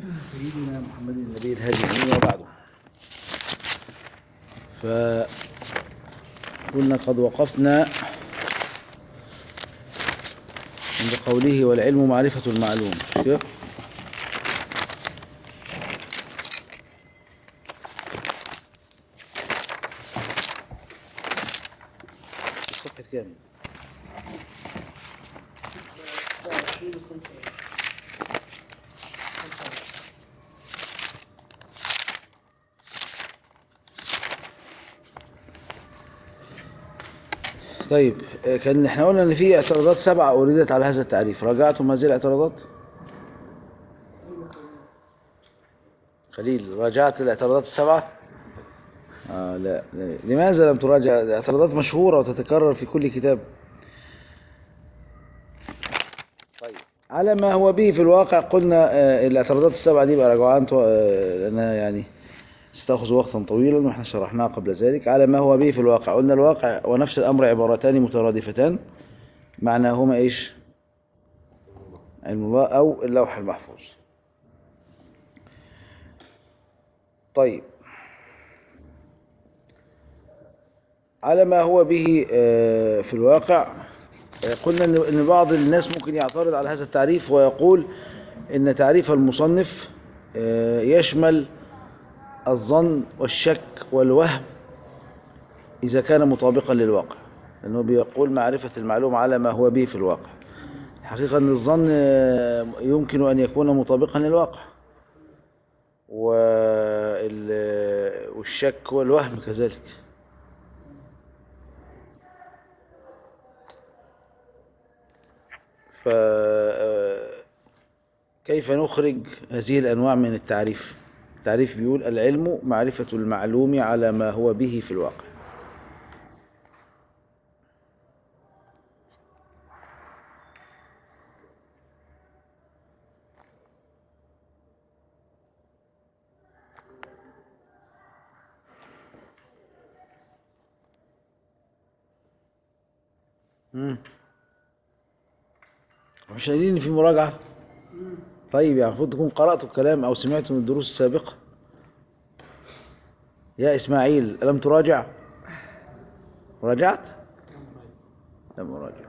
سيدنا محمد النبي الهادي الأمين وبعده فكنا قد وقفنا عند قوله والعلم معرفة المعلوم كيف؟ الصفحة كام؟ طيب آه، كان احنا قلنا ان في اعتراضات سبعة اوردت على هذا التعريف راجعتم هذه الاعتراضات خليل راجعت الاعتراضات السبعة آه لا, لا لماذا لم تراجع الاعتراضات مشهورة وتتكرر في كل كتاب طيب على ما هو به في الواقع قلنا آه الاعتراضات السبعة دي بقى راجعوها انتوا آه لانها يعني ستأخذ وقتا طويلا واحنا شرحناها قبل ذلك على ما هو به في الواقع قلنا الواقع ونفس الأمر عبارتان مترادفتان معناهما إيش علم الله أو اللوح المحفوظ طيب على ما هو به آه، في الواقع آه، قلنا إن- ان بعض الناس ممكن يعترض على هذا التعريف ويقول ان تعريف المصنف آه، يشمل الظن والشك والوهم إذا كان مطابقا للواقع لأنه بيقول معرفة المعلوم على ما هو به في الواقع الحقيقة أن الظن آه، يمكن أن يكون مطابقا للواقع وال- والشك والوهم كذلك ف آه، كيف نخرج هذه الأنواع من التعريف التعريف بيقول العلم معرفة المعلوم على ما هو به في الواقع مم. مش قايلين إن في مراجعة طيب يعني المفروض تكون قرأتوا الكلام أو سمعتوا من الدروس السابقة يا إسماعيل ألم تراجع راجعت لم أراجع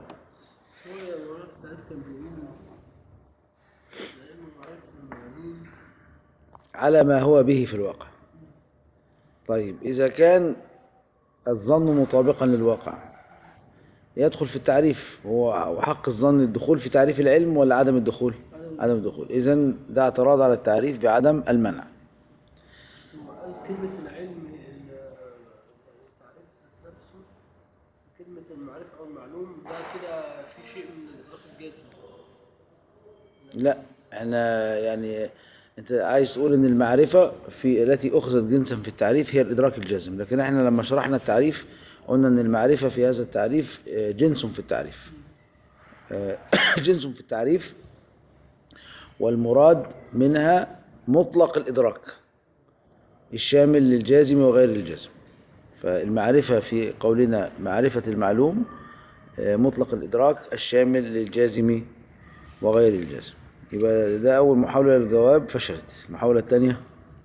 على ما هو به في الواقع طيب إذا كان الظن مطابقا للواقع يدخل في التعريف هو وحق الظن الدخول في تعريف العلم ولا عدم الدخول عدم الدخول إذا ده اعتراض على التعريف بعدم المنع قال كلمة العلم التعريف نفسه كلمة المعرفة أو المعلوم ده كده في شيء من الإدراك الجازم لا احنا يعني انت عايز تقول ان المعرفة في التي اخذت جنسا في التعريف هي الادراك الجازم لكن احنا لما شرحنا التعريف قلنا ان المعرفة في هذا التعريف آه، جنس في التعريف آه، جنس في التعريف والمراد منها مطلق الادراك الشامل للجازم وغير الجازم فالمعرفة في قولنا معرفة المعلوم آه، مطلق الإدراك الشامل للجازم وغير الجازم يبقى ده أول محاولة للجواب فشلت المحاولة الثانية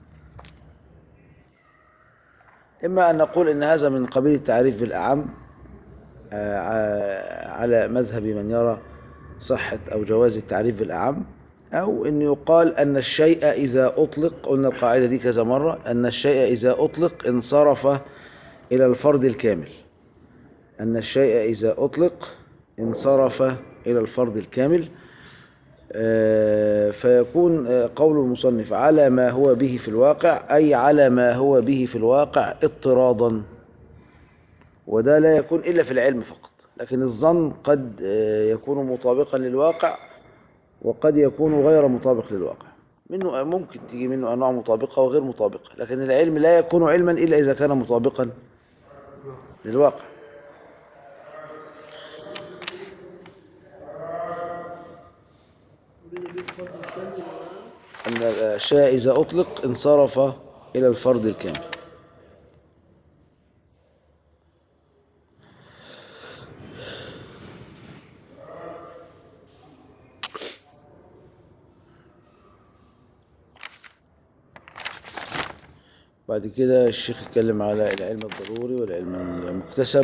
إما أن نقول إن هذا من قبيل التعريف بالأعم آه، ع- على مذهب من يرى صحة أو جواز التعريف بالأعم أو أن يقال أن الشيء إذا أطلق قلنا القاعدة دي كذا مرة أن الشيء إذا أطلق انصرف إلى الفرد الكامل أن الشيء إذا أطلق انصرف إلى الفرد الكامل آه، فيكون آه، قول المصنف على ما هو به في الواقع أي على ما هو به في الواقع اضطرادا وده لا يكون إلا في العلم فقط لكن الظن قد آه، يكون مطابقا للواقع وقد يكون غير مطابق للواقع منه ممكن تيجي منه أنواع مطابقة وغير مطابقة لكن العلم لا يكون علما إلا إذا كان مطابقا للواقع أن الشيء إذا أطلق انصرف إلى الفرد الكامل بعد كده الشيخ اتكلم على العلم الضروري والعلم المكتسب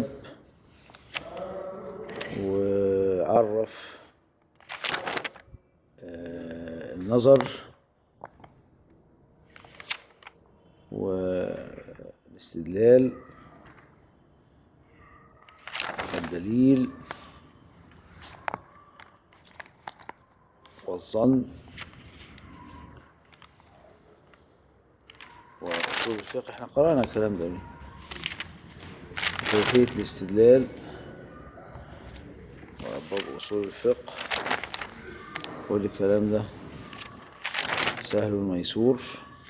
وعرف آه، النظر والاستدلال والدليل والظن وأصول الفقه احنا قرأنا الكلام ده كيفية الاستدلال وباب أصول الفقه كل الكلام ده سهل ميسور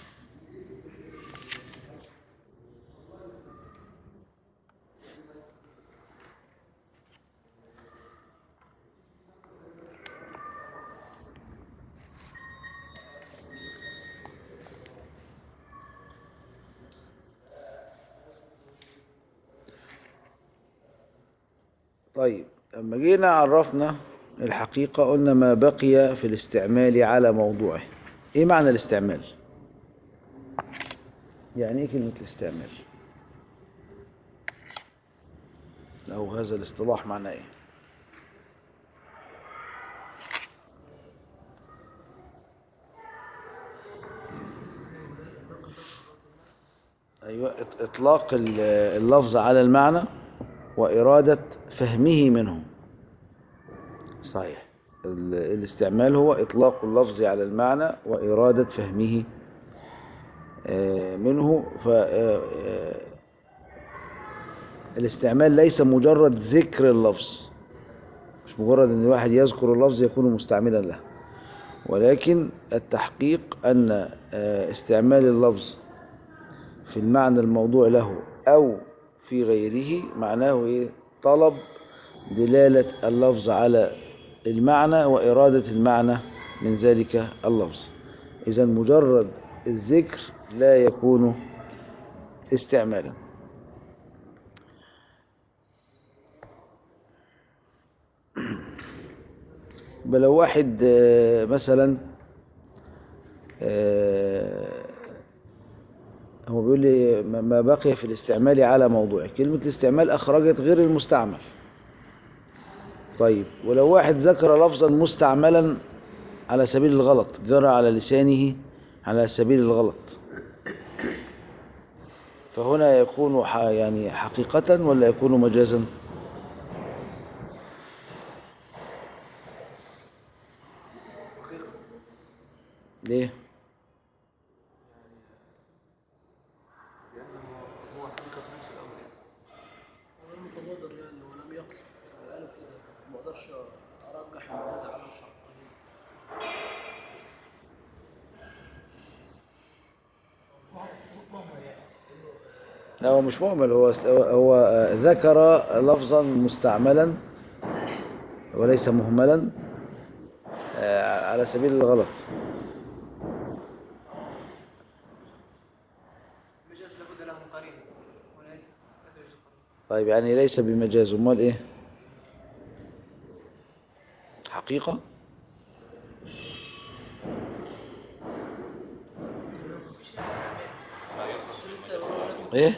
طيب لما جينا عرفنا الحقيقة قلنا ما بقي في الاستعمال على موضوعه ايه معنى الاستعمال يعني ايه كلمة الاستعمال او هذا الاصطلاح معناه ايه ايوه إط- اطلاق ال- اللفظ على المعنى وإرادة فهمه منه صحيح ال- الاستعمال هو إطلاق اللفظ على المعنى وإرادة فهمه آه، منه ف آه، آه، الاستعمال ليس مجرد ذكر اللفظ مش مجرد ان واحد يذكر اللفظ يكون مستعملا له ولكن التحقيق ان آه، استعمال اللفظ في المعنى الموضوع له او في غيره معناه ايه طلب دلالة اللفظ على المعنى وإرادة المعنى من ذلك اللفظ إذا مجرد الذكر لا يكون استعمالا بل لو واحد آه، مثلا آه، هو بيقول لي ما ما بقي في الاستعمال على موضوعه كلمة الاستعمال أخرجت غير المستعمل طيب ولو واحد ذكر لفظا مستعملا على سبيل الغلط جرى على لسانه على سبيل الغلط فهنا يكون ح- يعني حقيقة ولا يكون مجازا ليه غير متبادر يعني ولم يقصد قالوا كده ما اقدرش ارجح المجاز على الحق لا هو مش مهمل هو هو- هو آه، ذكر لفظا مستعملا وليس مهملا آه، على سبيل الغلط مجاز لابد له من قرين وليس لا توجد قرين طيب يعني ليس بمجاز امال ايه حقيقة ايه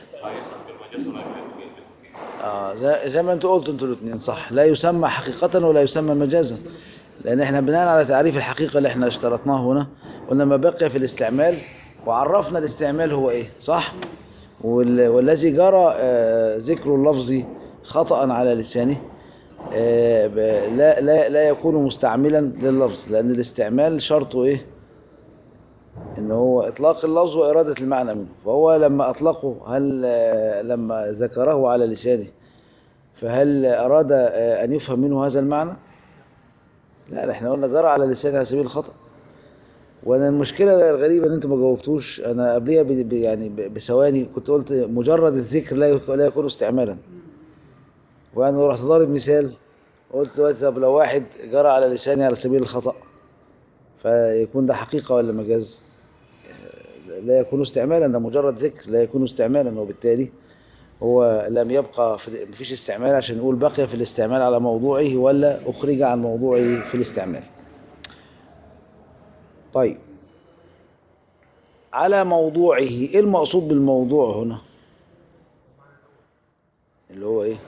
اه زي, زي ما انتوا قلتوا انتوا الاثنين صح لا يسمى حقيقة ولا يسمى مجازا لان احنا بناء على تعريف الحقيقة اللي احنا اشترطناه هنا قلنا ما بقي في الاستعمال وعرفنا الاستعمال هو ايه صح وال- والذي جرى آه، ذكر اللفظ خطأ على لسانه آه، ب- لا لا لا يكون مستعملا لللفظ لان الاستعمال شرطه ايه ان هو اطلاق اللفظ واراده المعنى منه فهو لما اطلقه هل آه، لما ذكره على لسانه فهل اراد آه، ان يفهم منه هذا المعنى لا لا، احنا قلنا جرى على لسانه على سبيل الخطا وانا المشكله الغريبه ان انتم ما جاوبتوش انا قبليها ب- ب- يعني ب- بثواني كنت قلت مجرد الذكر لا يك- لا يكون استعمالا وانا رحت ضارب مثال قلت دلوقتي طب لو واحد جرى على لسانه على سبيل الخطا فيكون ده حقيقه ولا مجاز لا يكون استعمالا ده مجرد ذكر لا يكون استعمالا وبالتالي هو لم يبقى في مفيش استعمال عشان نقول بقي في الاستعمال على موضوعه ولا أخرج عن موضوعه في الاستعمال طيب على موضوعه ايه المقصود بالموضوع هنا اللي هو ايه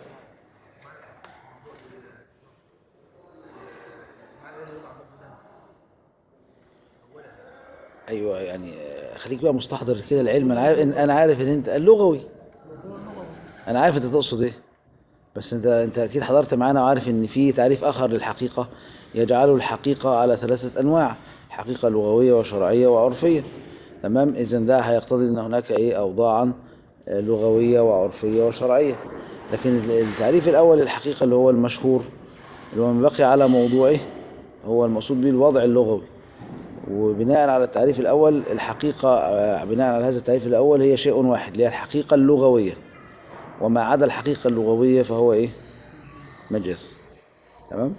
ايوه يعني آه، خليك بقى مستحضر كده العلم انا عارف ان انا عارف ان انت اللغوي انا عارف انت تقصد ايه بس انت انت اكيد حضرت معانا وعارف ان في تعريف اخر للحقيقه يجعل الحقيقه على ثلاثه انواع حقيقه لغويه وشرعيه وعرفيه تمام اذا ده هيقتضي ان هناك ايه اوضاعا آه، لغويه وعرفيه وشرعيه لكن التعريف الاول للحقيقه اللي هو المشهور اللي هو ما بقي على موضوعه هو المقصود به الوضع اللغوي وبناء على التعريف الأول الحقيقة آه، بناء على هذا التعريف الأول هي شيء واحد اللي هي الحقيقة اللغوية وما عدا الحقيقة اللغوية فهو إيه مجاز تمام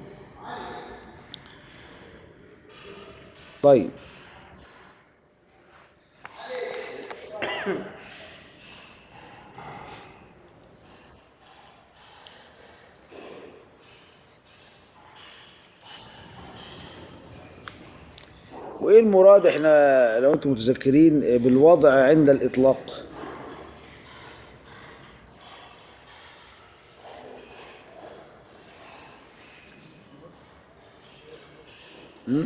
طيب وايه المراد احنا لو انتم متذكرين بالوضع عند الاطلاق م?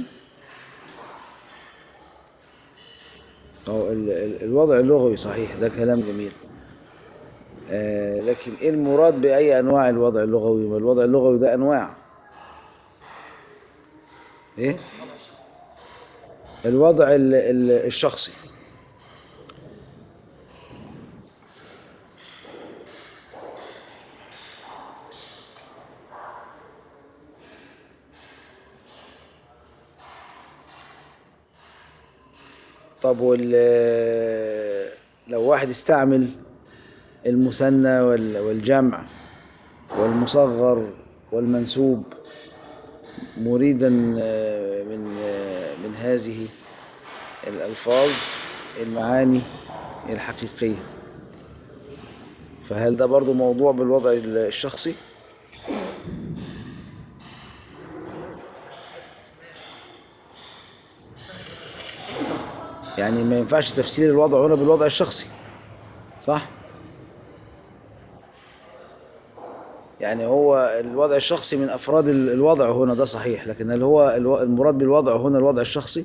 أو ال- ال- الوضع اللغوي صحيح ده كلام جميل آه لكن ايه المراد بأي أنواع الوضع اللغوي ما الوضع اللغوي ده أنواع ايه الوضع ال- ال- الشخصي طب وال لو واحد استعمل المثنى وال- والجمع والمصغر والمنسوب مريدا آه، من آه، من هذه الألفاظ المعاني الحقيقية فهل ده برضو موضوع بالوضع الشخصي؟ يعني ما ينفعش تفسير الوضع هنا بالوضع الشخصي صح؟ يعني هو الوضع الشخصي من أفراد ال- الوضع هنا ده صحيح لكن هل هو الو- المراد بالوضع هنا الوضع الشخصي؟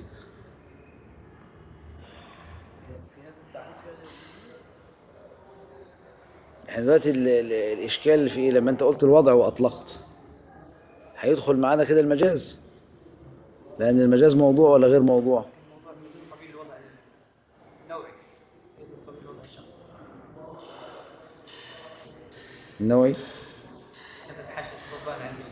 يعني دلوقتي ال- ال- الإشكال اللي في إيه لما أنت قلت الوضع وأطلقت هيدخل معانا كده المجاز لأن المجاز موضوع ولا غير موضوع؟ الموضوع من قبيل الوضع النوعي ليس من قبيل الوضع الشخصي النوعي هذا الحاشية الربان عندي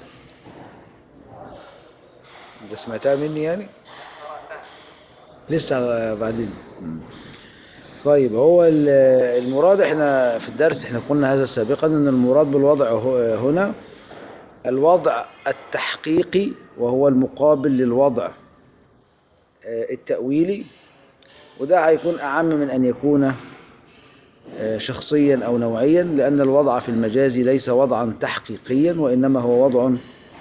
أنت سمعتها مني يعني؟ قرأتها لسه بعدين مم. طيب هو ال- المراد احنا في الدرس احنا قلنا هذا سابقا ان المراد بالوضع هو- هنا الوضع التحقيقي وهو المقابل للوضع آه، التأويلي وده هيكون أعم من أن يكون آه، شخصيا أو نوعيا لأن الوضع في المجاز ليس وضعا تحقيقيا وإنما هو وضع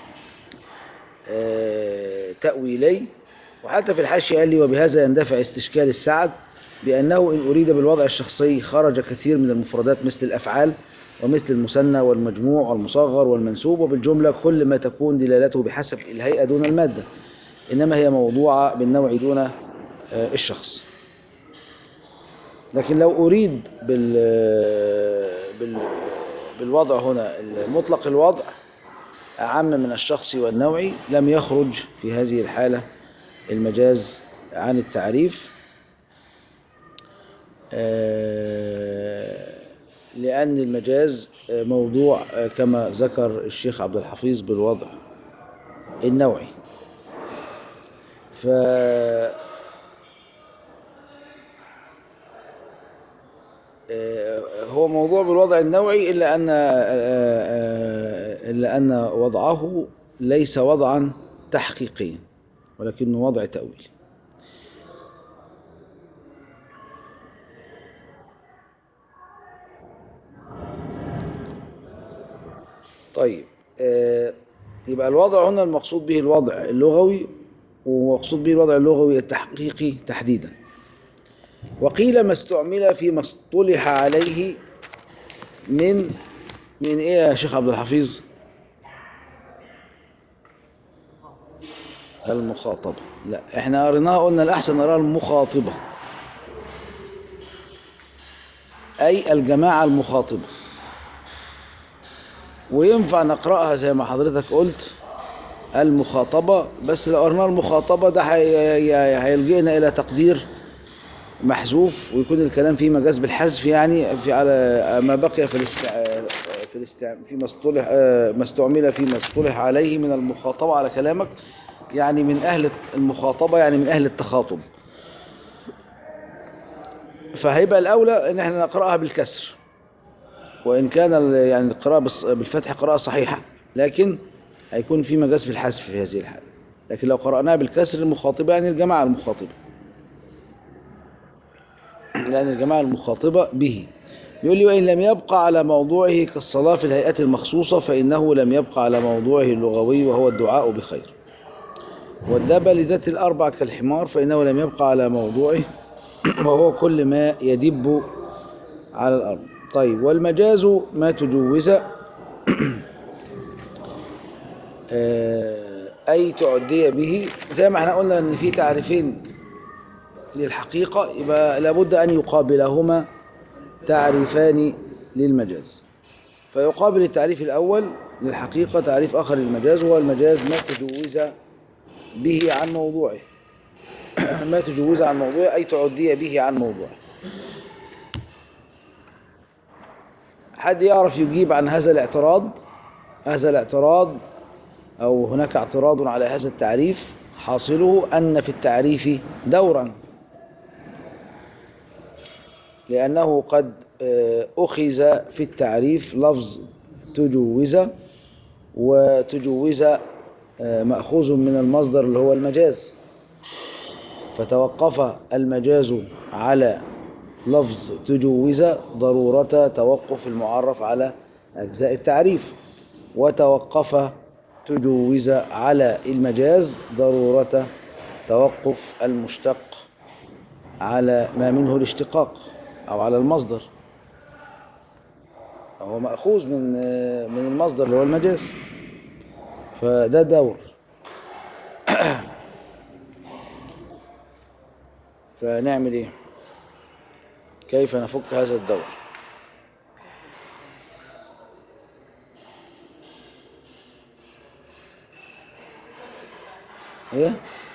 آه، تأويلي وحتى في الحاشية قال لي وبهذا يندفع استشكال السعد بأنه إن أريد بالوضع الشخصي خرج كثير من المفردات مثل الأفعال ومثل المثنى والمجموع والمصغر والمنسوب وبالجملة كل ما تكون دلالته بحسب الهيئة دون المادة إنما هي موضوعة بالنوع دون آه، الشخص لكن لو أريد بال بال بالوضع هنا مطلق الوضع أعم من الشخصي والنوعي لم يخرج في هذه الحالة المجاز عن التعريف آه، لأن المجاز آه، موضوع آه، كما ذكر الشيخ عبد الحفيظ بالوضع النوعي ف آه، هو موضوع بالوضع النوعي إلا أن آه، آه، إلا أن وضعه ليس وضعا تحقيقيا ولكنه وضع تأويل طيب آه، يبقى الوضع هنا المقصود به الوضع اللغوي ومقصود به الوضع اللغوي التحقيقي تحديدا وقيل ما استعمل فيما اصطلح عليه من من ايه يا شيخ عبد الحفيظ المخاطبة لا احنا قريناها قلنا الأحسن نراها المخاطبة أي الجماعة المخاطبة وينفع نقرأها زي ما حضرتك قلت المخاطبة بس لو قرنا المخاطبة ده هي- هي- هيلجئنا إلى تقدير محذوف ويكون الكلام فيه مجاز بالحذف يعني في على ما بقي في الاستع... في الاستع... فيما اصطلح آه، ما استعمل فيما اصطلح عليه من المخاطبة على كلامك يعني من أهل المخاطبة يعني من أهل التخاطب فهيبقى الأولى إن احنا نقرأها بالكسر وإن كان ال- يعني القراءة بالص- بالفتح قراءة صحيحة لكن هيكون في مجاز في الحذف في هذه الحالة لكن لو قرأناها بالكسر المخاطبة يعني الجماعة المخاطبة يعني الجماعة المخاطبة به يقول لي وإن لم يبقى على موضوعه كالصلاة في الهيئات المخصوصة فإنه لم يبقى على موضوعه اللغوي وهو الدعاء بخير والدابة لذات الأربع كالحمار فإنه لم يبقى على موضوعه وهو كل ما يدب على الأرض طيب والمجاز ما تجوز آه، أي تعدي به زي ما احنا قلنا أن في تعريفين للحقيقة يبقى لابد أن يقابلهما تعريفان للمجاز فيقابل التعريف الأول للحقيقة تعريف آخر للمجاز وهو المجاز ما تجوز به عن موضوعه ما تجوز عن موضوعه أي تعدي به عن موضوعه حد يعرف يجيب عن هذا الاعتراض هذا الاعتراض أو هناك اعتراض على هذا التعريف حاصله أن في التعريف دورا لأنه قد آه، أخذ في التعريف لفظ تجوز وتجوز آه، مأخوذ من المصدر اللي هو المجاز فتوقف المجاز على لفظ تجوز ضرورة توقف المعرف على أجزاء التعريف وتوقف تجوز على المجاز ضرورة توقف المشتق على ما منه الاشتقاق أو على المصدر هو مأخوذ من من المصدر اللي هو المجاز فده دور فنعمل ايه كيف نفك هذا الدور ايه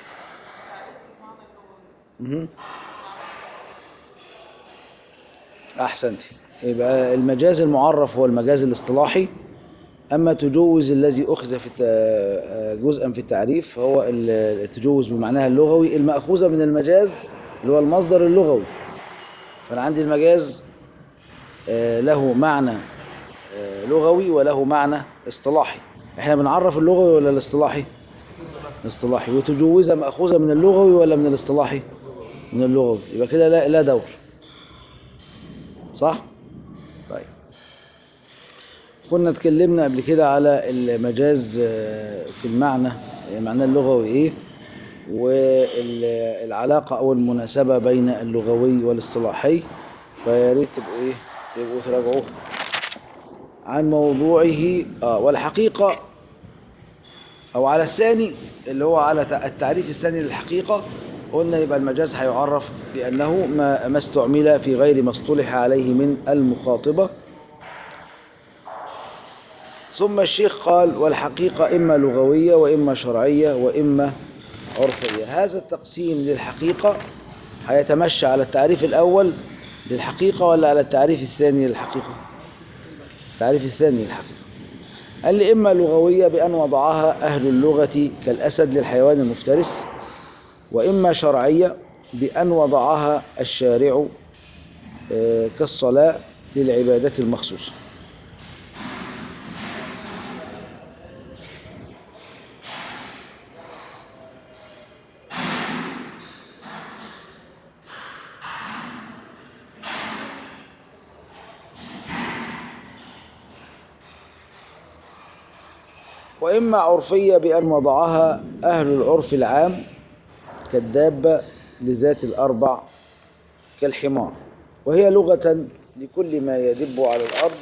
مهم. احسنت يبقى المجاز المعرف هو المجاز الاصطلاحي اما تجوز الذي اخذ في الت- جزءا في التعريف هو التجوز بمعناها اللغوي المأخوذة من المجاز اللي هو المصدر اللغوي فانا عندي المجاز آه، له معنى آه، لغوي وله معنى اصطلاحي احنا بنعرف اللغوي ولا الاصطلاحي الاصطلاحي وتجوزها مأخوذة من اللغوي ولا من الاصطلاحي من اللغوي يبقى كده لا لا دور صح طيب كنا اتكلمنا قبل كده على المجاز آه، في المعنى المعنى اللغوي ايه والعلاقة او المناسبة بين اللغوي والاصطلاحي فيا ريت تبقوا ايه تبقوا تراجعوه عن موضوعه آه والحقيقة او على الثاني اللي هو على تع- التعريف الثاني للحقيقة قلنا يبقى المجاز هيعرف بأنه ما, ما استعمل في غير ما اصطلح عليه من المخاطبة ثم الشيخ قال والحقيقة إما لغوية وإما شرعية وإما عرفية هذا التقسيم للحقيقة هيتمشى على التعريف الأول للحقيقة ولا على التعريف الثاني للحقيقة التعريف الثاني للحقيقة قال لي إما لغوية بأن وضعها أهل اللغة كالأسد للحيوان المفترس وإما شرعية بأن وضعها الشارع آه، كالصلاة للعبادة المخصوصة وإما عرفية بأن وضعها أهل العرف العام كالدابة لذات الأربع كالحمار وهي لغة لكل ما يدب على الأرض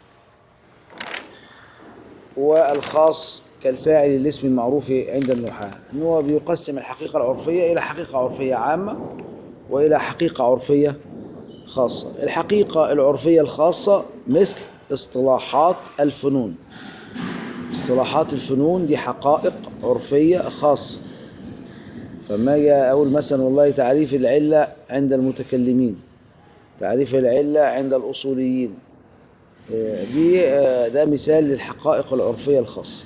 والخاص كالفاعل الاسم المعروف عند النحاة إن هو بيقسم الحقيقة العرفية إلى حقيقة عرفية عامة وإلى حقيقة عرفية خاصة الحقيقة العرفية الخاصة مثل اصطلاحات الفنون اصطلاحات الفنون دي حقائق عرفية خاصة فما أجي أقول مثلا والله تعريف العلة عند المتكلمين تعريف العلة عند الأصوليين آه، دي آه، ده مثال للحقائق العرفية الخاصة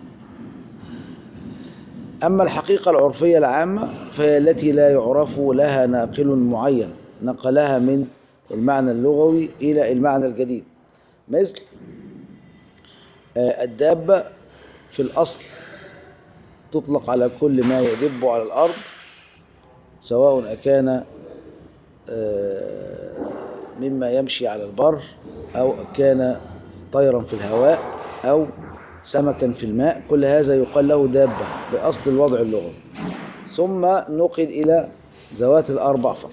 أما الحقيقة العرفية العامة فهي التي لا يعرف لها ناقل معين نقلها من المعنى اللغوي إلى المعنى الجديد مثل آه، الدابة في الأصل تطلق على كل ما يدب على الأرض سواء أكان آه، مما يمشي على البر أو كان طيرا في الهواء أو سمكا في الماء كل هذا يقال له دابة بأصل الوضع اللغوي ثم نقل إلى ذوات الأربع فقط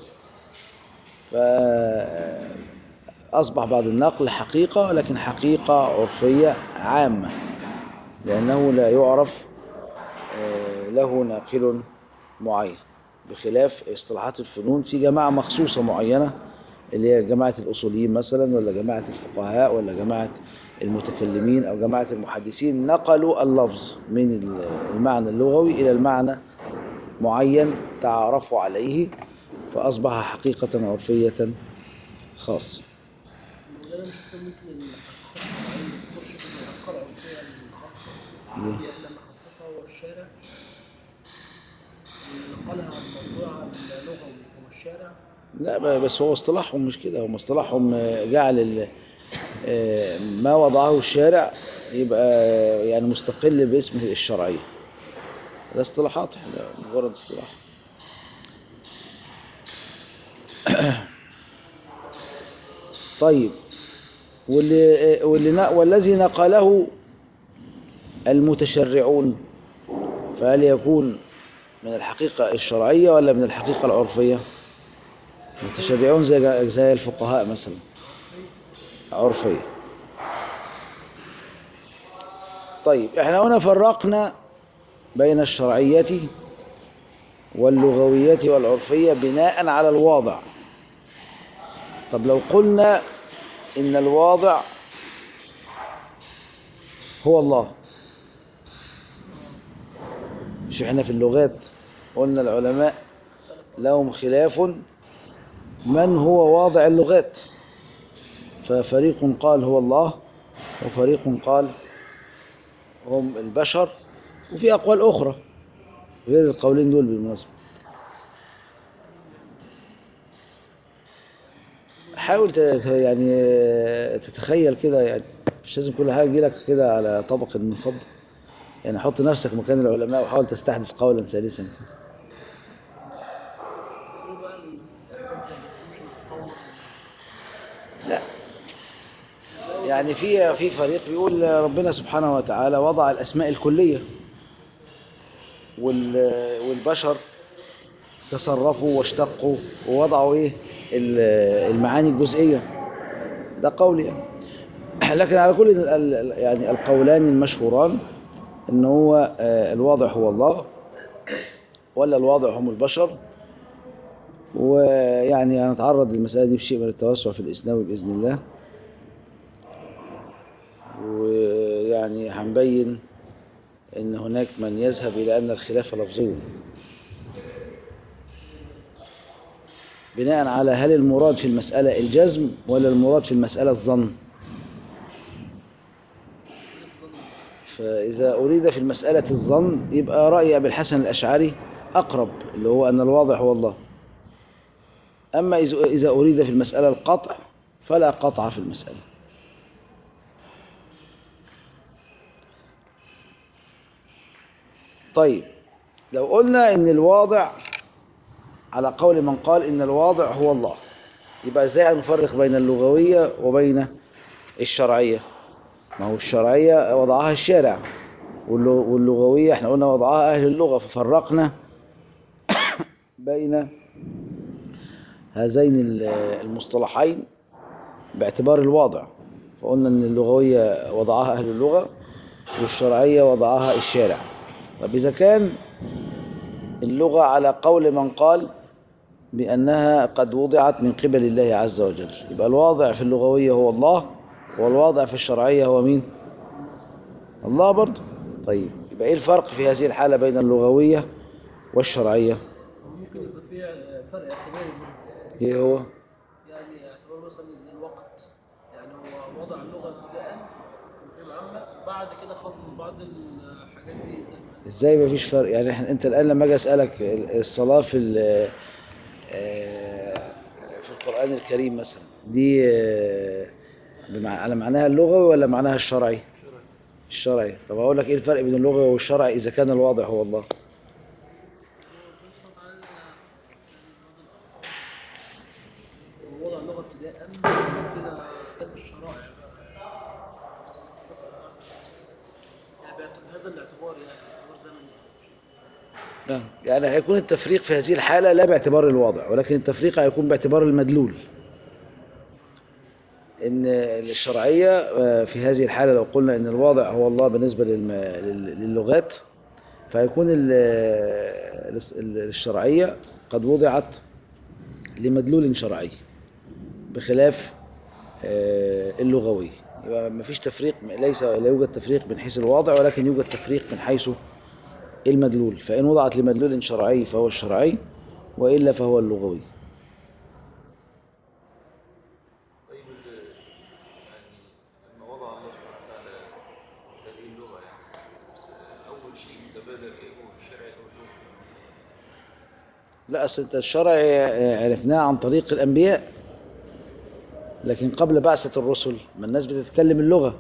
فأصبح بعد النقل حقيقة لكن حقيقة عرفية عامة لأنه لا يعرف آه، له ناقل معين بخلاف اصطلاحات الفنون في جماعة مخصوصة معينة اللي هي جماعة الأصوليين مثلا ولا جماعة الفقهاء ولا جماعة المتكلمين أو جماعة المحدثين نقلوا اللفظ من المعنى اللغوي إلى المعنى معين تعارفوا عليه فأصبح حقيقة عرفية خاصة مولانا مش كان ممكن الحقيقة الشرعية تخش في الحقيقة العرفية الخاصة ليه؟ لما خصصها هو الشارع نقلها الموضوع اللغوي هو الشارع لا ب- بس هو اصطلاحهم مش كده هم اصطلاحهم آه، جعل ال- آه، ما وضعه الشارع يبقى يعني مستقل باسمه الشرعية ده اصطلاحات ده مجرد اصطلاح طيب واللي واللي ن- والذي نقله المتشرعون فهل يكون من الحقيقة الشرعية ولا من الحقيقة العرفية؟ المتشرعون زي زي الفقهاء مثلا عرفية طيب احنا هنا فرقنا بين الشرعية واللغوية والعرفية بناء على الواضع طب لو قلنا ان الواضع هو الله مش احنا في اللغات قلنا العلماء لهم خلاف من هو واضع اللغات ففريق قال هو الله وفريق قال هم البشر وفي أقوال أخرى غير القولين دول بالمناسبة حاول ت- ت- يعني تتخيل كده يعني مش لازم كل حاجة يجيلك كده على طبق من فضة يعني حط نفسك مكان العلماء وحاول تستحدث قولا ثالثا ايه بقى ال- مش التطور لا يعني في في فريق بيقول ربنا سبحانه وتعالى وضع الأسماء الكلية وال- والبشر تصرفوا واشتقوا ووضعوا ايه ال- المعاني الجزئية ده قول يعني لكن على كل ال- ال- يعني القولان المشهوران ان هو آه، الواضع هو الله ولا الواضع هم البشر ويعني هنتعرض للمسألة دي بشيء من التوسع في الإسلام بإذن الله ويعني هنبين ان هناك من يذهب الى ان الخلاف لفظي بناء على هل المراد في المسألة الجزم ولا المراد في المسألة الظن فإذا أريد في المسألة الظن يبقى رأي أبي الحسن الأشعري أقرب اللي هو أن الواضح هو الله أما إذا إذا أريد في المسألة القطع فلا قطع في المسألة طيب لو قلنا ان الواضع على قول من قال ان الواضع هو الله يبقى ازاي نفرق بين اللغوية وبين الشرعية ما هو الشرعية وضعها الشارع واللو- واللغوية احنا قلنا وضعها اهل اللغة ففرقنا بين هذين ال- المصطلحين باعتبار الواضع فقلنا ان اللغوية وضعها اهل اللغة والشرعية وضعها الشارع طب اذا كان اللغة على قول من قال بأنها قد وضعت من قبل الله عز وجل يبقى الواضع في اللغوية هو الله والواضع في الشرعية هو مين الله برضه طيب يبقى ايه الفرق في هذه الحالة بين اللغوية والشرعية ممكن يبقى فيها فرق اعتباري بينهم. ايه هو يعني اعتبار مثلا إن الوقت يعني هو وضع اللغة ابتداء مفهوم عامة بعد كده خصص بعض الحاجات دي ازاي مفيش فرق يعني إحنا- انت الان لما اجي اسالك ال- الصلاه في ال- آه، في القران الكريم مثلا دي آه، بمع- على معناها اللغوي ولا معناها الشرعي الشرعي طب اقول لك ايه الفرق بين اللغوي والشرعي اذا كان الواضع هو الله ووضع اللغة ابتداء بعد كده جت الشرائع بقى يعني باعت- هذا الاعتبار يعني اعتبار زمني نعم. يعني هيكون التفريق في هذه الحاله لا باعتبار الواضع ولكن التفريق هيكون باعتبار المدلول ان الشرعيه آه، في هذه الحاله لو قلنا ان الواضع هو الله بالنسبه للم- لل- للغات فيكون ال- ال- الشرعيه قد وضعت لمدلول شرعي بخلاف آه، اللغوي يبقى مفيش تفريق ليس لا يوجد تفريق من حيث الواضع ولكن يوجد تفريق من حيث المدلول فإن وضعت لمدلول شرعي فهو الشرعي وإلا فهو اللغوي طيب ال- يعني لما وضع الله سبحانه وتعالى هذه اللغة يعني بس أول شيء تبادر إيه هو الشرع أو اللغة لا أصل أنت الشرع عرفناه عن طريق الأنبياء لكن قبل بعثة الرسل ما الناس بتتكلم اللغة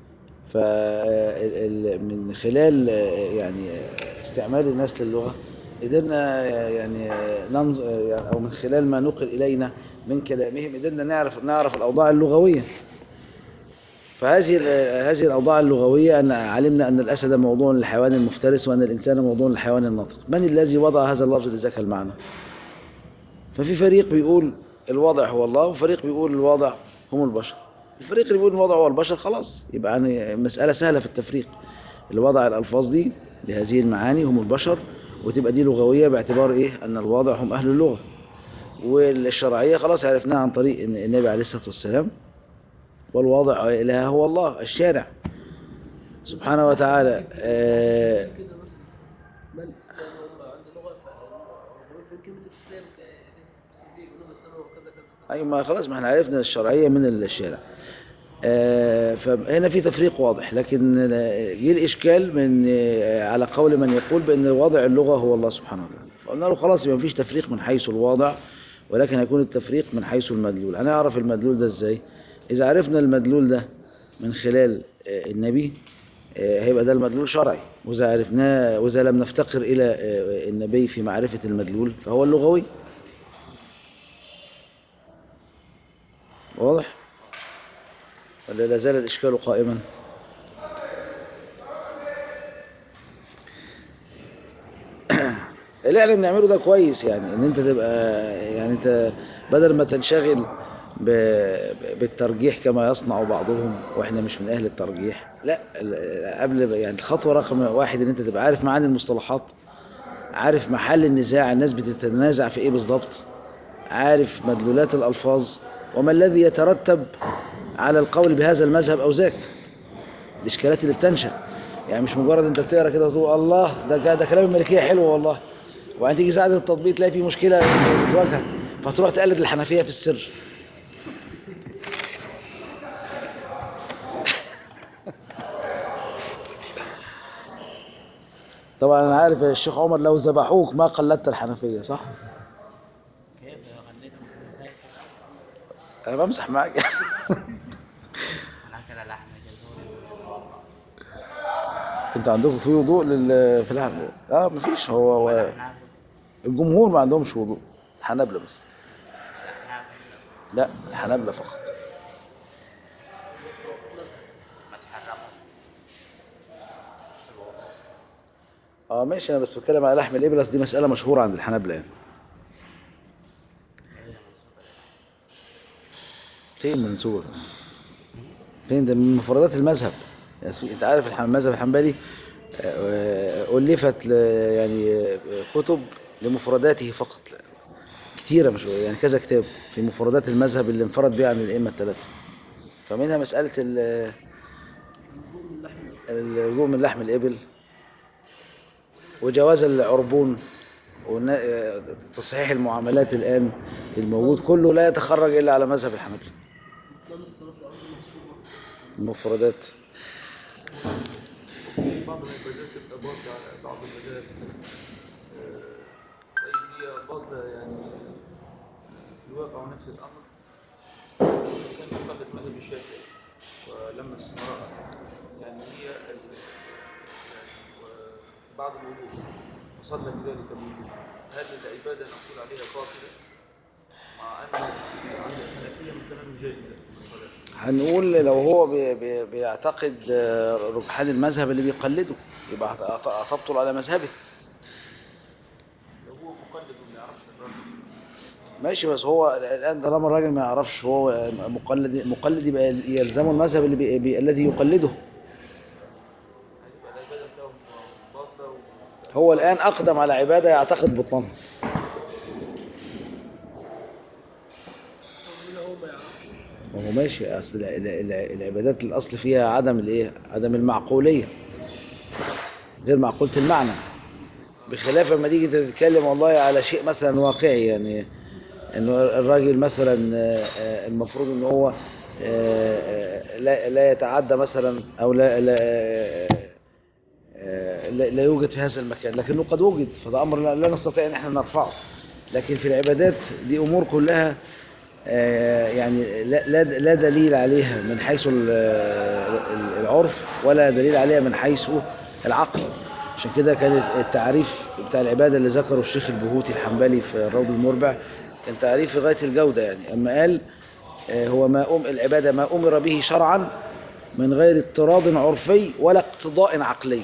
فمن خلال يعني استعمال الناس للغة قدرنا يعني ننظ... يعني أو من خلال ما نقل إلينا من كلامهم قدرنا نعرف نعرف الأوضاع اللغوية فهذه ال- هذه الأوضاع اللغوية أن علمنا أن الأسد موضوع للحيوان المفترس وأن الإنسان موضوع للحيوان الناطق من الذي وضع هذا اللفظ لذاك المعنى ففي فريق بيقول الواضع هو الله وفريق بيقول الواضع هم البشر الفريق اللي بيقول الواضع هو البشر خلاص يبقى يعني مسألة سهلة في التفريق اللي وضع الألفاظ دي لهذه المعاني هم البشر وتبقى دي لغوية باعتبار إيه أن الواضع هم أهل اللغة والشرعية خلاص عرفناها عن طريق إن النبي عليه الصلاة والسلام والواضع إله هو الله الشارع سبحانه وتعالى آه كده مثلا ما الاسلام هم عند لغه فبقول في كلمه الاسلام كده يقولوا الاسلام هو كذا كذا أي ما خلاص ما احنا عرفنا الشرعية من الشارع آه، فهنا في تفريق واضح لكن آه، جه الإشكال من آه، على قول من يقول بأن واضع اللغة هو الله سبحانه وتعالى فقلنا له خلاص يبقى مفيش تفريق من حيث الواضع ولكن هيكون التفريق من حيث المدلول هنعرف المدلول ده ازاي إذا عرفنا المدلول ده من خلال آه، النبي آه، هيبقى ده المدلول شرعي وإذا عرفناه وإذا لم نفتقر إلى آه، النبي في معرفة المدلول فهو اللغوي واضح ولا لا زال الإشكال قائما اللي احنا بنعمله ده كويس يعني ان انت تبقى يعني انت بدل ما تنشغل ب- بالترجيح كما يصنع بعضهم واحنا مش من اهل الترجيح لا ال- قبل يعني الخطوه رقم واحد ان انت تبقى عارف معاني المصطلحات عارف محل النزاع الناس بتتنازع في ايه بالظبط عارف مدلولات الالفاظ وما الذي يترتب على القول بهذا المذهب او ذاك الاشكالات اللي بتنشا يعني مش مجرد انت بتقرا كده وتقول الله ده ده كلام الملكيه حلو والله وبعدين تيجي ساعه التطبيق تلاقي في مشكله بتواجهك فتروح تقلد الحنفيه في السر طبعا انا عارف يا الشيخ عمر لو ذبحوك ما قلدت الحنفيه صح كيف غنيتهم في المساجد انا بمزح معاك انا اكل لحم جزوري انت عندكم في وضوء لل في اللحم اه مفيش هو, هو الجمهور ما عندهمش وضوء الحنابلة بس لا الحنابلة فقط اه ماشي انا بس بتكلم على لحم الابل أصل دي مسألة مشهورة عند الحنابلة يعني فين منسوبة فين ده من مفردات المذهب يعني في- انت عارف الح- المذهب الحنبلي آه، ألفت ل- يعني آه، كتب لمفرداته فقط كتيرة مش يعني كذا كتاب في مفردات المذهب اللي انفرد بها عن الأئمة الثلاثة فمنها مسألة ال- الوضوء من لحم الإبل وجواز العربون ونا- آه، تصحيح المعاملات الآن الموجود كله لا يتخرج إلا على مذهب الحنابلة بطلان الصلاة في الأرض المغصوبة المفردات وفي بعض العبادات تبقى باطلة على بعض المذاهب آه، طيب هي باطلة يعني في الواقع نفس الأمر كان يقلد مذهب الشافعي ولمس امرأة يعني هي ال- يعني بعد الوضوء وصلى بذلك الوضوء هل العبادة نقول عليها باطلة مع أن عند الحنفية مثلا جائزة الصلاة هنقول لو هو بي بي بيعتقد آه، رجحان المذهب اللي بيقلده يبقى هت- هت- هتبطل على مذهبه لو هو مقلد وما يعرفش الرجل ماشي بس هو الآن طالما الراجل ما يعرفش هو مقلد مقلد يبقى يلزمه المذهب اللي بي بي الذي يقلده هتبقى العبادة بتاعهم باطلة و- هو الآن أقدم على عبادة يعتقد بطلانها طب هنا هو ما يعرفش وهو ماشي أصل الع- الع- العبادات الأصل فيها عدم الإيه عدم المعقولية غير معقولة المعنى بخلاف لما تيجي تتكلم والله على شيء مثلا واقعي يعني انه الراجل مثلا آه، آه، المفروض ان هو آه، آه، لا لا يتعدى مثلا او لا لا آه، آه، لا لا يوجد في هذا المكان لكنه قد وجد فده امر لا لا نستطيع ان احنا نرفعه لكن في العبادات دي امور كلها آه، يعني لا لا لا دليل عليها من حيث ال- ال- العرف ولا دليل عليها من حيث العقل عشان كده كان التعريف بتاع العبادة اللي ذكره الشيخ البهوتي الحنبلي في الروض المربع كان تعريف في غاية الجودة يعني أما قال آه، هو ما أم العبادة ما أمر به شرعا من غير اضطراد عرفي ولا اقتضاء عقلي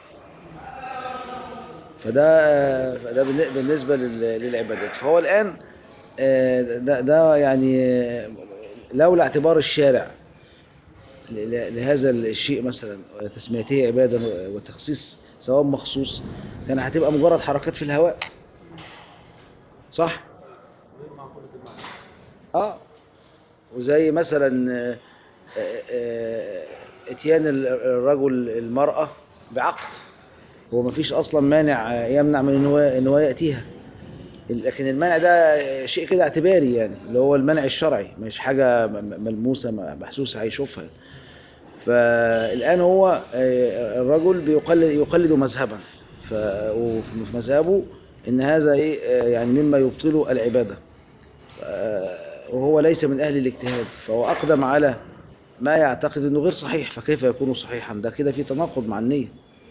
فده فده بالن- بالنسبة لل- للعبادات فهو الآن آه، ده, ده يعني آه، لولا اعتبار الشارع ل- ل- لهذا الشيء مثلا تسميته عبادة وتخصيص ثواب مخصوص كان هتبقى مجرد حركات في الهواء صح؟ غير معقولة المعنى اه وزي مثلا آه، آه، آه، اتيان ال- الرجل المرأة بعقد هو مفيش اصلا مانع آه، يمنع من ان هو ان هو ياتيها لكن المنع ده شيء كده اعتباري يعني اللي هو المنع الشرعي مش حاجة م- م- ملموسة م- محسوسة هيشوفها فالآن هو آه، الرجل بيقلد يقلد مذهبا ف- وفي مذهبه إن هذا إيه آه، يعني مما يبطل العبادة آه، وهو ليس من أهل الاجتهاد فهو أقدم على ما يعتقد أنه غير صحيح فكيف يكون صحيحا ده كده في تناقض مع النية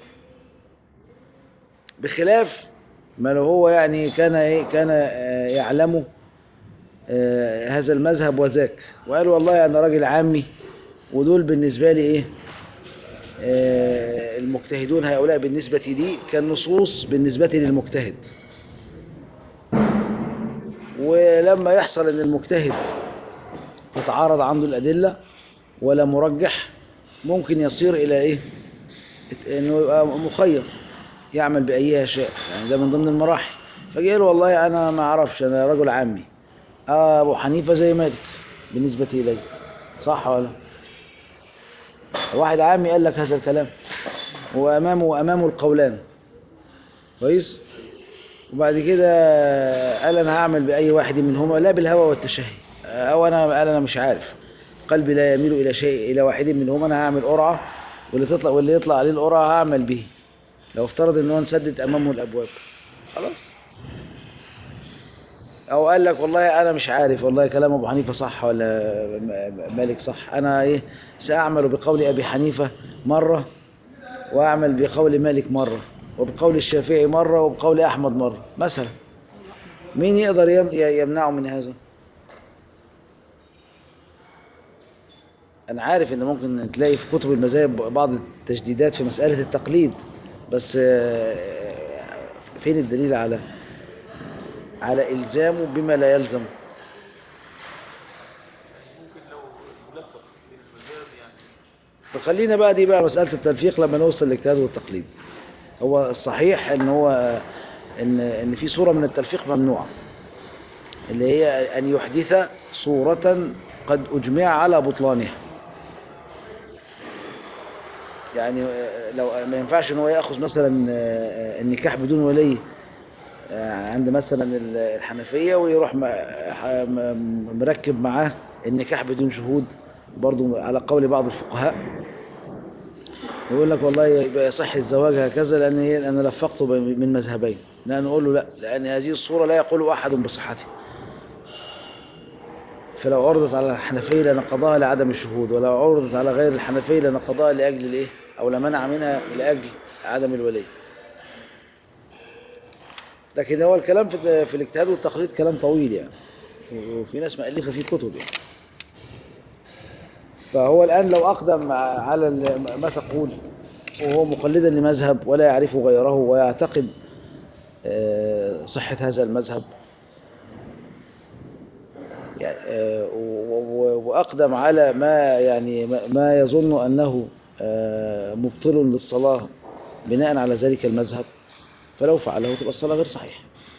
بخلاف ما لو هو يعني كان إيه كان آه، يعلم آه، هذا المذهب وذاك وقال والله أنا راجل عامي ودول بالنسبة لي إيه آه، المجتهدون هؤلاء بالنسبة لي كالنصوص بالنسبة للمجتهد ولما يحصل ان المجتهد تتعارض عنده الأدلة ولا مرجح ممكن يصير إلى إيه إنه يبقى مخير يعمل بأيها شاء يعني ده من ضمن المراحل فجاء له والله أنا ما أعرفش أنا رجل عامي آه أبو حنيفة زي مالك بالنسبة إلي صح ولا واحد عامي قال لك هذا الكلام وأمامه وأمامه القولان كويس وبعد كده قال انا هعمل باي واحد منهما لا بالهوى والتشهي او انا قال انا مش عارف قلبي لا يميل الى شيء الى واحد منهما انا هعمل قرعه واللي تطلع واللي يطلع عليه القرعه هعمل به لو افترض ان هو نسدد امامه الابواب خلاص او قال لك والله انا مش عارف والله كلام ابو حنيفه صح ولا م- مالك صح انا ايه ساعمل بقول ابي حنيفه مره واعمل بقول مالك مره وبقول الشافعي مرة وبقول أحمد مرة مثلا مين يقدر يم- ي- يمنعه من هذا أنا عارف إن ممكن تلاقي في كتب المذاهب بعض التشديدات في مسألة التقليد بس آه، فين الدليل على على إلزامه بما لا يلزم يعني ممكن لو خلينا بقى دي بقى مسألة التلفيق لما نوصل للاجتهاد والتقليد هو الصحيح ان هو ان ان في صورة من التلفيق ممنوعة اللي هي ان يحدث صورة قد اجمع على بطلانها يعني آه، لو ما ينفعش ان هو ياخذ مثلا آه، النكاح بدون ولي آه، عند مثلا ال- الحنفية ويروح م- ح- م- مركب معاه النكاح بدون شهود برضو على قول بعض الفقهاء يقول لك والله يبقى يصح الزواج هكذا لأن هي أنا لفقته ب- من مذهبين لا نقول له لا لأن هذه الصورة لا يقول أحد بصحتها فلو عرضت على الحنفية لنقضاها لعدم الشهود ولو عرضت على غير الحنفية لنقضاها لأجل الإيه أو لمنع منها لأجل عدم الولي لكن هو الكلام في, في الاجتهاد والتقليد كلام طويل يعني وفي ناس مؤلفة فيه كتب يعني فهو الآن لو أقدم على ال- ما تقول وهو مقلدا لمذهب ولا يعرف غيره ويعتقد آه، صحة هذا المذهب يعني، آه، و- و- وأقدم على ما يعني ما- ما يظن أنه آه، مبطل للصلاة بناء على ذلك المذهب فلو فعله تبقى الصلاة غير صحيحة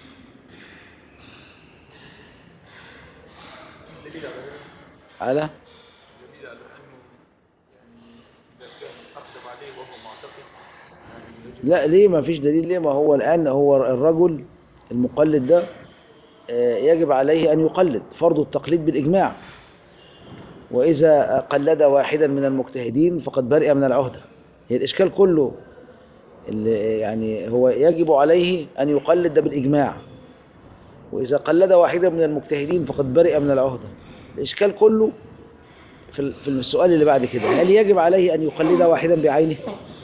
دليل على ذلك على دليل على انه يعني اذا كان اقدم عليه وهو معتقد يعني يجب لا ليه ما فيش دليل ليه ما هو الآن هو الرجل المقلد ده آه، يجب عليه أن يقلد فرض التقليد بالإجماع وإذا قلد واحدا من المجتهدين فقد برئ من العهدة هي الإشكال كله اللي يعني هو يجب عليه أن يقلد ده بالإجماع وإذا قلد واحدا من المجتهدين فقد برئ من العهدة الإشكال كله في ال- في السؤال اللي بعد كده هل يجب عليه أن يقلد واحدا بعينه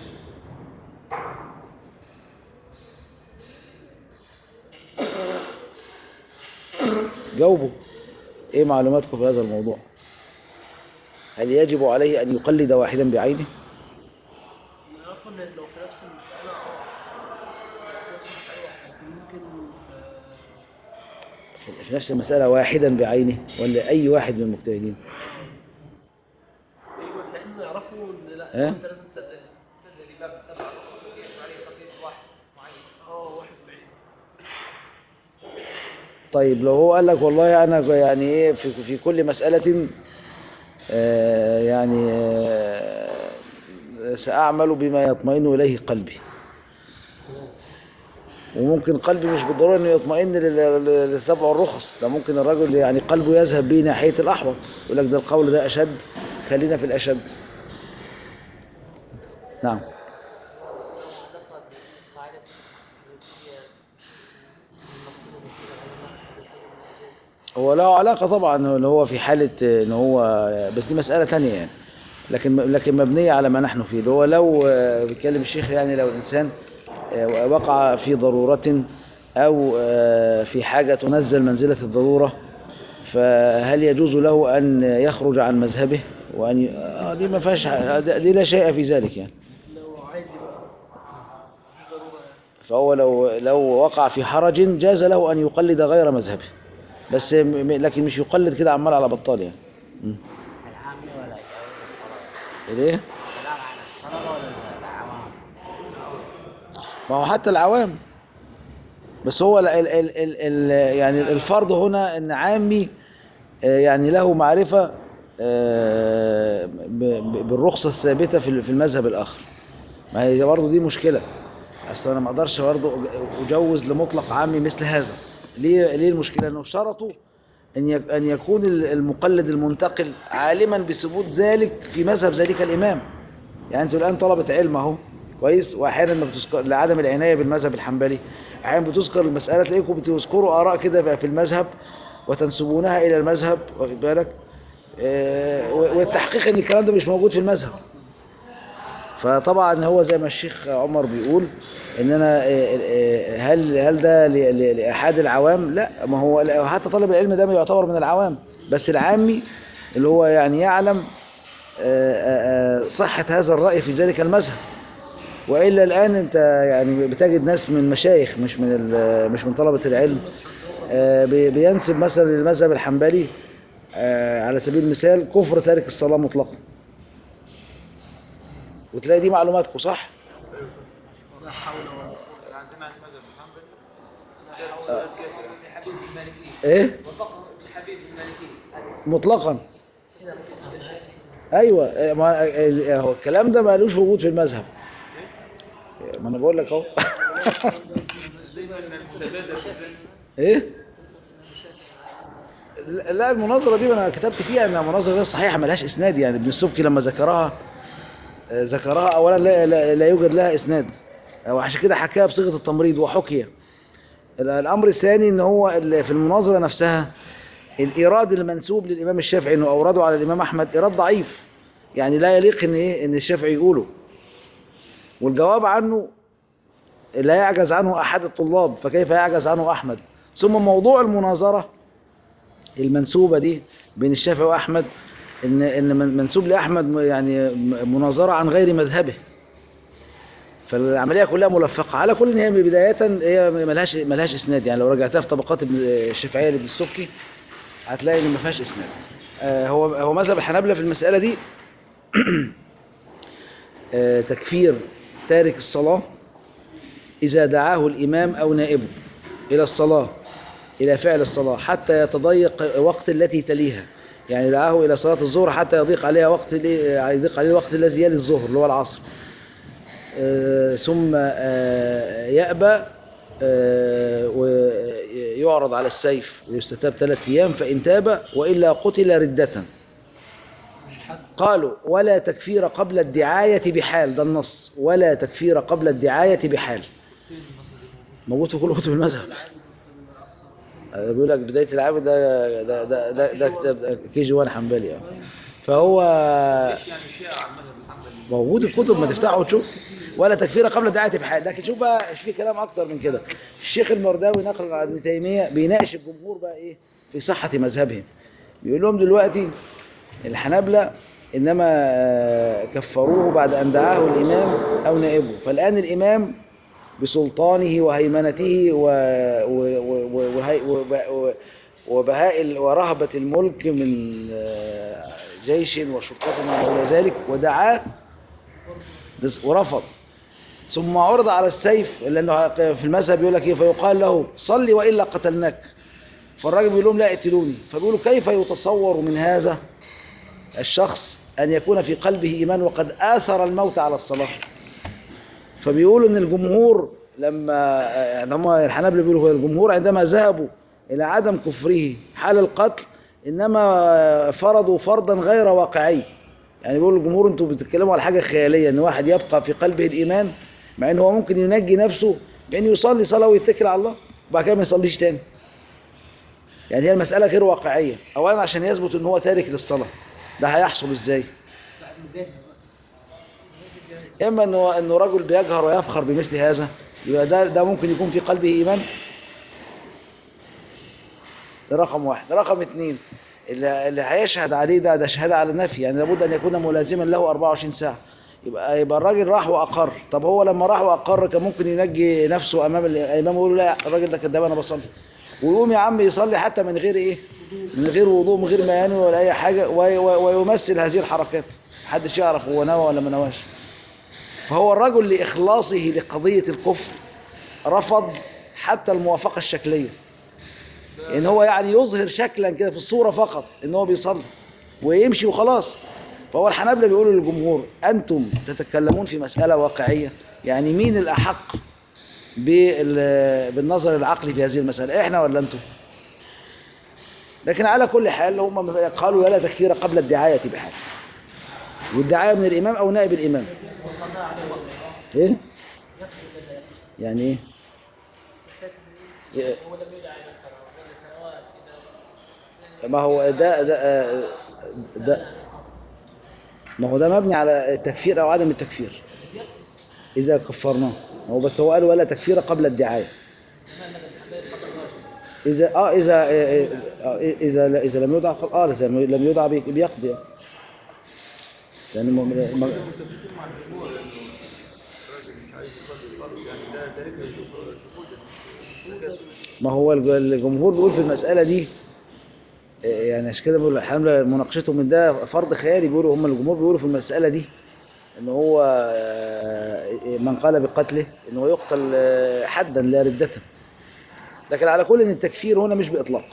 جاوبوا ايه معلوماتكم في هذا الموضوع هل يجب عليه ان يقلد واحدا بعينه نعرف ان لو في نفس المسألة اه في نفس المسألة واحد ممكن آه، في- في نفس المسألة واحدا بعينه ولا اي واحد من المجتهدين ايوه لان يعرفوا ان لا إيه؟ انت لازم تصدق تدري باب تبع يجب عليه تقييد واحد معين اه واحد بعيد طيب لو هو قال لك والله انا يعني ايه في, في كل مسألة آه يعني آه سأعمل بما يطمئن إليه قلبي وممكن قلبي مش بالضرورة انه يطمئن لل- لل- لتبع الرخص ده ممكن الرجل يعني قلبه يذهب به ناحية الأحوط يقول لك ده القول ده أشد خلينا في الأشد نعم ذكر قاعدة الوجودية المقصود بالكلام على الناس هو له علاقة طبعا ان هو في حالة ان هو بس دي مسألة تانية يعني لكن لكن مبنية على ما نحن فيه اللي هو لو آه، بيتكلم الشيخ يعني لو الإنسان آه، وقع في ضرورة أو آه، في حاجة تنزل منزلة الضرورة فهل يجوز له أن يخرج عن مذهبه وأن ي... آه، دي ما فيهاش ح- دي لا شيء في ذلك يعني لو عادي بقى مفيش ضرورة يعني فهو لو لو وقع في حرج جاز له أن يقلد غير مذهبه بس م- م- لكن مش يقلد كده عمال على بطال يعني م. العامة ولا الصلاة ليه؟ الكلام عن الصلاة ولا العوام ما هو حتى العوام بس هو ال ال ال ال ال يعني الفرض هنا ان عامي آه، يعني له معرفة آه، ب- ب- بالرخصة الثابتة في ال- في المذهب الآخر ما هي برضه دي مشكلة أصل أنا ما أقدرش برضه أج- أجوز لمطلق عامي مثل هذا ليه ليه المشكلة؟ إنه شرطوا أن يك- أن يكون ال- المقلد المنتقل عالما بثبوت ذلك في مذهب ذلك الإمام يعني أنتوا الآن طلبة علم أهو كويس وأحيانا ما بتذكر لعدم العناية بالمذهب الحنبلي أحيانا بتذكر المسألة تلاقيكم بتذكروا آراء كده بقى في المذهب وتنسبونها إلى المذهب واخد بالك آه، و- والتحقيق ان الكلام ده مش موجود في المذهب فطبعا هو زي ما الشيخ عمر بيقول ان انا آه، آه، هل هل ده ل- ل- لاحاد العوام لا ما هو لا، حتى طالب العلم ده يعتبر من العوام بس العامي اللي هو يعني يعلم آه، آه، آه، صحة هذا الرأي في ذلك المذهب وإلا الآن أنت يعني بتجد ناس من مشايخ مش من ال- مش من طلبة العلم آه، بي- بينسب مثلا للمذهب الحنبلي آه، على سبيل المثال كفر تارك الصلاة مطلقا وتلاقي دي معلوماتكم صح ولا حول ولا قوة يعني عندنا عند مذهب الحنبلي ده سؤال كافر يعني. حبيب المالكي ايه وفقه ابن حبيب المالكي مطلقا ايوه إيه، ما إيه، هو الكلام ده مالوش وجود في المذهب ما انا بقول لك اهو زي ما المستبادة في ايه لا لا، المناظره دي انا كتبت فيها انها مناظره غير صحيحه ملهاش اسناد يعني ابن السبكي لما ذكرها آه، ذكرها اولا لا, لا, لا يوجد لها اسناد وعشان كده حكاها بصيغه التمريض وحكي ال- الامر الثاني ان هو ال- في المناظره نفسها الايراد المنسوب للامام الشافعي انه اورده على الامام احمد ايراد ضعيف يعني لا يليق ان ايه ان الشافعي يقوله والجواب عنه لا يعجز عنه احد الطلاب فكيف يعجز عنه احمد ثم موضوع المناظره المنسوبه دي بين الشافعي واحمد ان ان من- منسوب لاحمد يعني م- مناظره عن غير مذهبه فالعمليه كلها ملفقه على كل إن هي بدايه هي ملهاش ملهاش اسناد يعني لو رجعتها في طبقات ابن الشافعيه لابن السبكي هتلاقي ان ما فيهاش اسناد آه، هو هو مذهب الحنابلة في المساله دي آه، تكفير تارك الصلاه اذا دعاه الامام او نائبه الى الصلاه إلى فعل الصلاة حتى يتضيق وقت التي تليها يعني دعاه إلى صلاة الظهر حتى يضيق عليها وقت يضيق عليه الوقت الذي يلي الظهر اللي هو العصر آه، ثم آه، يأبى آه، ويعرض على السيف ويستتاب ثلاثة أيام فإن تاب وإلا قتل ردة قالوا ولا تكفير قبل الدعاية بحال ده النص ولا تكفير قبل الدعاية بحال موجود في كل كتب المذهب آه، بيقول لك بداية العابد ده ده ده ده, ده, ده كي جي 1 حنبلي اه فهو ايش يعني شائع عن مذهب الحنبلي موجود الكتب ما تفتحه وتشوف ولا تكفير قبل دعاية بحال لكن شوف بقى في كلام اكتر من كده الشيخ المرداوي نقل عن ابن تيمية بيناقش الجمهور بقى ايه في صحة مذهبهم بيقول لهم دلوقتي الحنابلة انما آه، كفروه بعد ان دعاه الامام او نائبه فالان الامام بسلطانه وهيمنته و... و... و... و... وهي... و... و... وبهاء ال- ورهبة الملك من آه، جيش وشرطة وما إلى ذلك ودعاه بس- ورفض ثم عرض على السيف لأنه في المذهب يقول لك إيه فيقال له صلي وإلا قتلناك فالراجل بيقول لهم لا اقتلوني فبيقولوا كيف يتصور من هذا الشخص أن يكون في قلبه إيمان وقد آثر الموت على الصلاة فبيقولوا ان الجمهور لما يعني هم الحنابلة بيقولوا هو الجمهور عندما ذهبوا الى عدم كفره حال القتل انما فرضوا فرضا غير واقعي يعني بيقولوا الجمهور انتوا بتتكلموا على حاجه خياليه ان واحد يبقى في قلبه الايمان مع ان هو ممكن ينجي نفسه بان يصلي صلاه ويتكل على الله وبعد كده ما يصليش تاني يعني هي المساله غير واقعيه اولا عشان يثبت ان هو تارك للصلاه ده هيحصل ازاي اما انه انه رجل بيجهر ويفخر بمثل هذا يبقى ده ده ممكن يكون في قلبه ايمان ده رقم واحد رقم اثنين اللي, اللي هيشهد عليه ده ده شهاده على النفي يعني لابد ان يكون ملازما له 24 ساعه يبقى يبقى الراجل راح واقر طب هو لما راح واقر كان ممكن ينجي نفسه امام الامام ويقول له لا الراجل ده كداب انا بصلي ويقوم يا عم يصلي حتى من غير ايه من غير وضوء من غير ما ينوي ولا اي حاجه وي- وي- ويمثل هذه الحركات محدش يعرف هو نوى ولا ما نواش فهو الرجل لإخلاصه لقضية الكفر رفض حتى الموافقة الشكلية ان هو يعني يظهر شكلا كده في الصورة فقط ان هو بيصلي ويمشي وخلاص فهو الحنابلة بيقولوا للجمهور انتم تتكلمون في مسألة واقعية يعني مين الأحق بال- بالنظر العقلي في هذه المسألة احنا ولا انتم لكن على كل حال هم قالوا ولا تكفير قبل الدعاية بحال والدعاية من الإمام أو نائب الإمام ايه يعني ايه إيه؟ ما هو ده ده آه، ده ما هو ده مبني على التكفير او عدم التكفير اذا كفرناه هو بس هو قال ولا تكفير قبل الدعايه اذا اه اذا آه، آه، اذا اذا لم يدع اه اذا لم يدع بي- بيقضي لان م- م- متفقين مع الجمهور انه الراجل مش عايز يصلي فرض يعني ده تاركها يشوف شهودا ما هو الج- الجمهور بيقول في المسألة دي آه، يعني عشان كده بيقول الحملة مناقشتهم من ده فرض خيالي بيقولوا هم الجمهور بيقولوا في المسألة دي ان هو آه، من قال بقتله ان هو يقتل آه، حدا لا ردة لكن على كل ان التكفير هنا مش باطلاق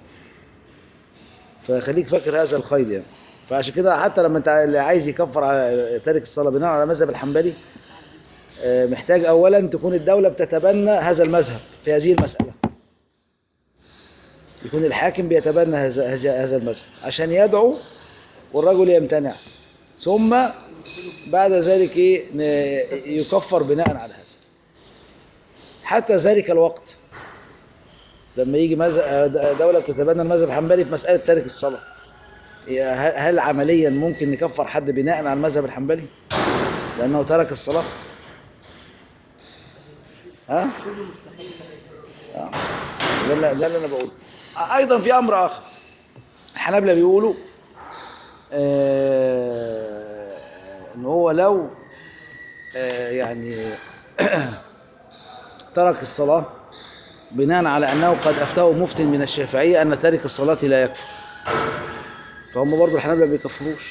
فخليك فاكر هذا القيد يعني فعشان كده حتى لما انت اللي عايز يكفر على تارك الصلاه بناء على مذهب الحنبلي آه، محتاج اولا تكون الدوله بتتبنى هذا المذهب في هذه المساله يكون الحاكم بيتبنى هذا هذا هذا المذهب عشان يدعو والرجل يمتنع ثم بعد ذلك ايه ن- يكفر بناء على هذا حتى ذلك الوقت لما يجي مذهب دولة بتتبنى المذهب الحنبلي في مسألة ترك الصلاة هي- هل هل عمليا ممكن نكفر حد بناء على المذهب الحنبلي لأنه ترك الصلاة ها؟ آه. ده اللي ده اللي أنا بقوله أيضا في أمر آخر الحنابلة بيقولوا آه، إن هو لو آه، يعني ترك الصلاة بناء على أنه قد أفتاه مفتي من الشافعية أن تارك الصلاة لا يكفر فهم برضو الحنابلة ما بيكفروش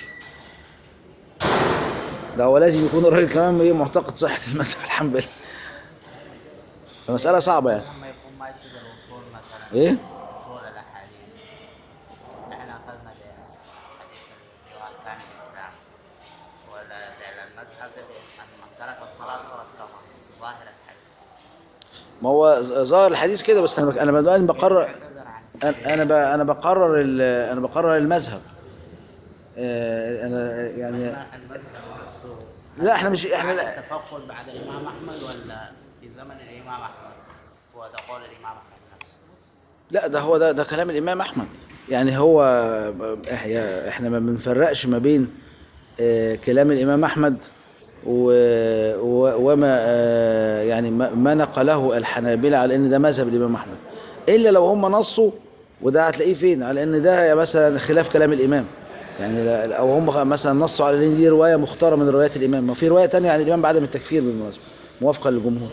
ده هو لازم يكون الراجل كمان ايه معتقد صحة المذهب الحنبلي فمسألة صعبة يعني لما يكون ما يجوز الوصول مثلا ايه وصول الاحاديث احنا اخذنا بحديث الجواز كان الاسلام ولا فعل المذهب ان من ترك الصلاه فقد كفر ظاهر الحديث ما هو ظ- ظاهر الحديث كده بس انا بك- انا بدأ بقرر اعتذر عن انا انا ب- انا بقرر ال- انا بقرر المذهب آه، انا يعني المذهب نفسه لا احنا مش احنا بعد لا التفقد بعد الامام احمد ولا في زمن الامام احمد هو ده قول الامام احمد نفسه لا ده هو ده ده كلام الامام احمد يعني هو احنا احنا ما بنفرقش ما بين آه، كلام الامام احمد و و- وما آه، يعني ما ما نقله الحنابلة على ان ده مذهب الامام احمد الا لو هم نصوا وده هتلاقيه فين على ان ده مثلا خلاف كلام الامام يعني لا- او هم مثلا نصوا على ان دي روايه مختاره من روايات الامام ما في روايه تانية عن الامام بعدم التكفير بالمناسبه موافقه للجمهور